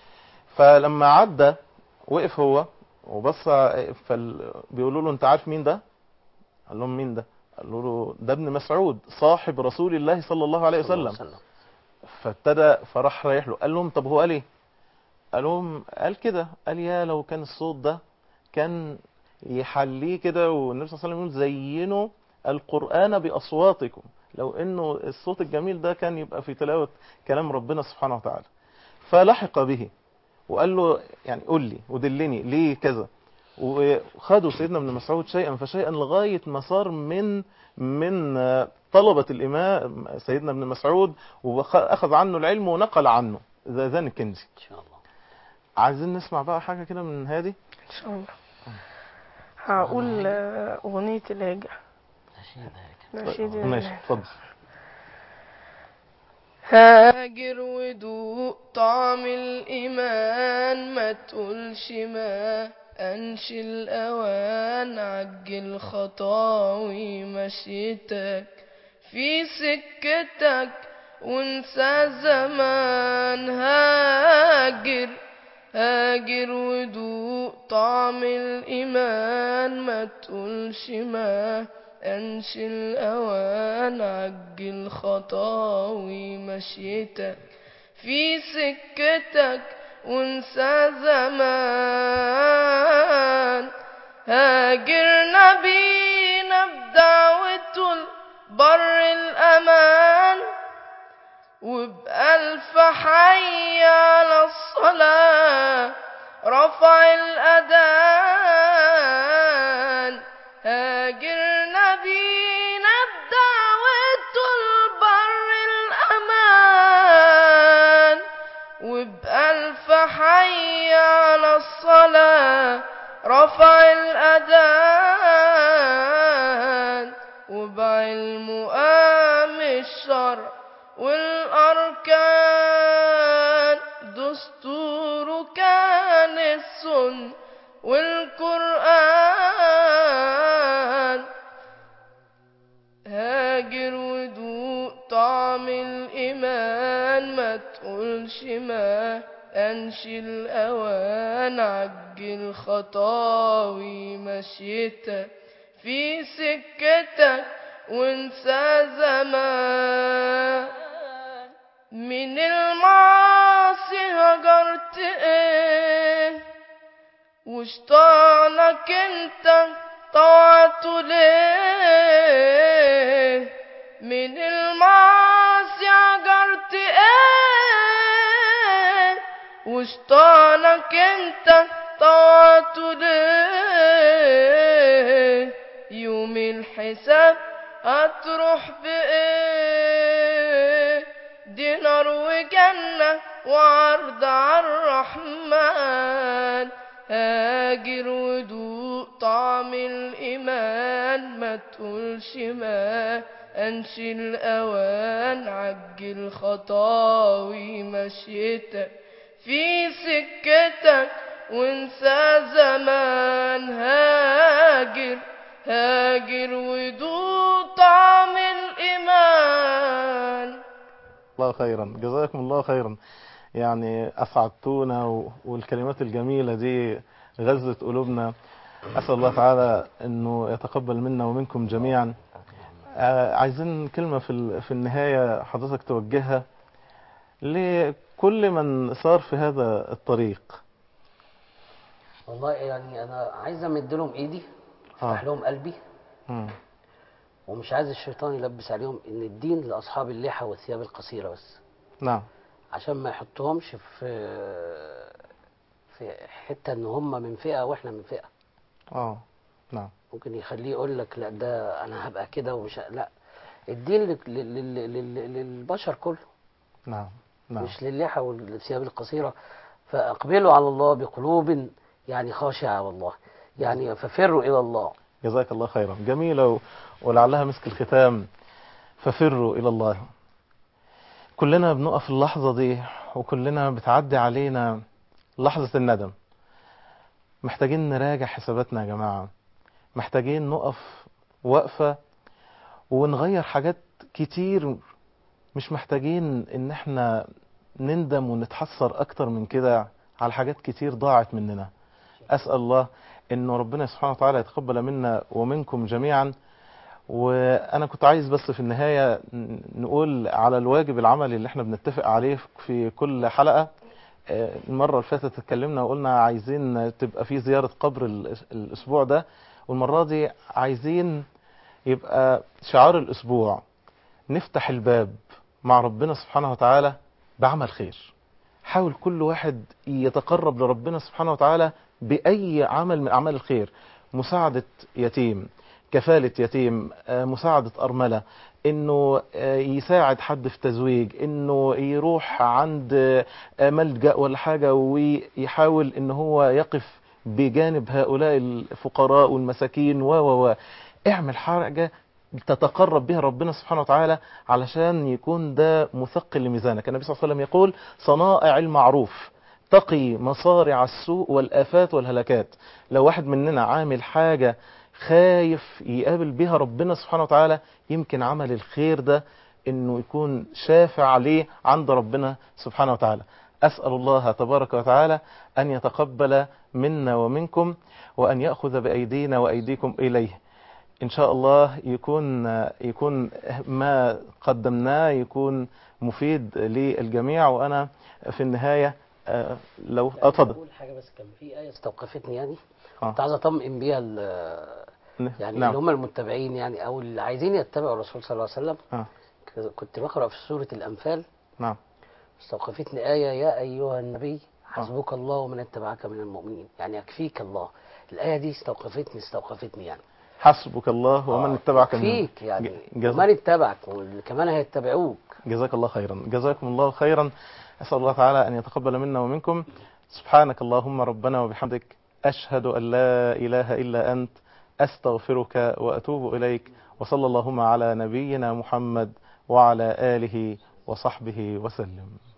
فلما عدى وقف هو وبص ع- فال... بيقولوا له انت عارف مين ده قال لهم مين ده قالوا له ده ابن مسعود صاحب رسول الله صلى الله عليه صلى الله وسلم عليه وسلم. فابتدى فراح رايح له قال لهم طب هو قال ايه قال لهم قال كده قال يا لو كان الصوت ده كان يحليه كده والنبي صلى الله عليه وسلم يقول زينوا القرآن بأصواتكم لو انه الصوت الجميل ده كان يبقى في تلاوة كلام ربنا سبحانه وتعالى فلحق به وقال له يعني قول لي ودلني ليه كذا وخدوا سيدنا ابن مسعود شيئا فشيئا لغاية ما صار من من آه، طلبة الإمام سيدنا ابن مسعود وأخذ عنه العلم ونقل عنه زازان الكنزي إن شاء الله عايزين نسمع بقى حاجة كده من هادي ان شاء الله هقول آه، اغنية الهجرة نشيد هيك. نشيد ماشي الهجرة. اتفضل هاجر ودوق طعم الإيمان ما تقولش ما أنشي الأوان عجل خطاوي مشيتك في سكتك وانسى زمان هاجر هاجر ودوق طعم الإيمان ما تقولش ما أنشي الأوان عجل خطاوي مشيتك في سكتك وانسى زمان هاجرنا بينا بدعوة البر الأمان وبألف حي رفع الأذان هاجرنا بينا بدعوة البر الأمان وبألف حي على الصلاة رفع الأذان وبعلم قام الشرع والأركان دستور كان السن والقرآن هاجر ودوق طعم الإيمان ما تقولش ما أنشي الأوان عجل خطاوي مشيتك في سكتك وانسى زمان من المعاصي هجرت ايه وشطانك انت طوعت ليه من المعاصي هجرت ايه وشطانك انت طوعت ليه يوم الحساب هتروح بايه دينار وجنة وعرض على الرحمن هاجر ودوق طعم الإيمان ما تقولش ما أنشي الأوان عجل خطاوي مشيتك في سكتك وانسى زمان هاجر هاجر ودوق طعم الإيمان الله خيرا جزاكم الله خيرا يعني أسعدتونا و- والكلمات الجميلة دي غزت قلوبنا أسأل الله تعالى أنه يتقبل منا ومنكم جميعا آه، عايزين كلمة في ال- في النهاية حضرتك توجهها لكل من صار في هذا الطريق والله يعني انا عايز امد لهم ايدي افتح آه. لهم قلبي مم. ومش عايز الشيطان يلبس عليهم ان الدين لاصحاب اللحى والثياب القصيره بس نعم عشان ما يحطهمش في في حته ان هم من فئه واحنا من فئه اه نعم ممكن يخليه يقول لك لا ده انا هبقى كده ومش ه- لا الدين لل- لل- لل- لل- للبشر كله نعم نعم مش للحى والثياب القصيره فاقبلوا على الله بقلوب يعني خاشعه والله يعني ففروا الى الله جزاك الله خيرا جميلة و- ولعلها مسك الختام ففروا إلى الله كلنا بنقف اللحظة دي وكلنا بتعدي علينا لحظة الندم محتاجين نراجع حساباتنا يا جماعة محتاجين نقف وقفة ونغير حاجات كتير مش محتاجين ان احنا نندم ونتحسر اكتر من كده على حاجات كتير ضاعت مننا اسأل الله انه ربنا سبحانه وتعالى يتقبل منا ومنكم جميعا وانا كنت عايز بس في النهاية ن- نقول على الواجب العملي اللي احنا بنتفق عليه في كل حلقة آه، المرة اللي فاتت اتكلمنا وقلنا عايزين تبقى في زيارة قبر الأس- الاسبوع ده والمرة دي عايزين يبقى شعار الاسبوع نفتح الباب مع ربنا سبحانه وتعالى بعمل خير حاول كل واحد يتقرب لربنا سبحانه وتعالى بأي عمل من أعمال الخير مساعدة يتيم كفالة يتيم آه، مساعدة أرملة انه آه، يساعد حد في تزويج انه يروح عند آه، ملجأ ولا حاجة ويحاول ان هو يقف بجانب هؤلاء الفقراء والمساكين و و و اعمل حاجة تتقرب بها ربنا سبحانه وتعالى علشان يكون ده مثقل لميزانك النبي صلى الله عليه وسلم يقول صنائع المعروف تقي مصارع السوء والآفات والهلكات لو واحد مننا عامل حاجة خايف يقابل بها ربنا سبحانه وتعالى يمكن عمل الخير ده انه يكون شافع عليه عند ربنا سبحانه وتعالى أسأل الله تبارك وتعالى أن يتقبل منا ومنكم وأن يأخذ بأيدينا وأيديكم إليه إن شاء الله يكون يكون ما قدمناه يكون مفيد للجميع وأنا في النهاية آه، لو آه، اتفضل اقول حاجه بس كان في ايه استوقفتني يعني آه. كنت عايز اطمئن بيها ال- يعني نعم. اللي هم المتبعين يعني او اللي عايزين يتبعوا الرسول صلى الله عليه وسلم آه. كنت بقرا في سوره الانفال نعم استوقفتني آية يا أيها النبي حسبك الله ومن اتبعك من المؤمنين يعني يكفيك الله الآية دي استوقفتني استوقفتني يعني حسبك الله ومن آه، اتبعك من يكفيك يعني ج- جزا- ومن اتبعك واللي كمان هيتبعوك جزاك الله خيرا جزاكم الله خيرا أسأل الله تعالى أن يتقبل منا ومنكم سبحانك اللهم ربنا وبحمدك أشهد أن لا إله إلا أنت أستغفرك وأتوب إليك وصلى اللهم على نبينا محمد وعلى آله وصحبه وسلم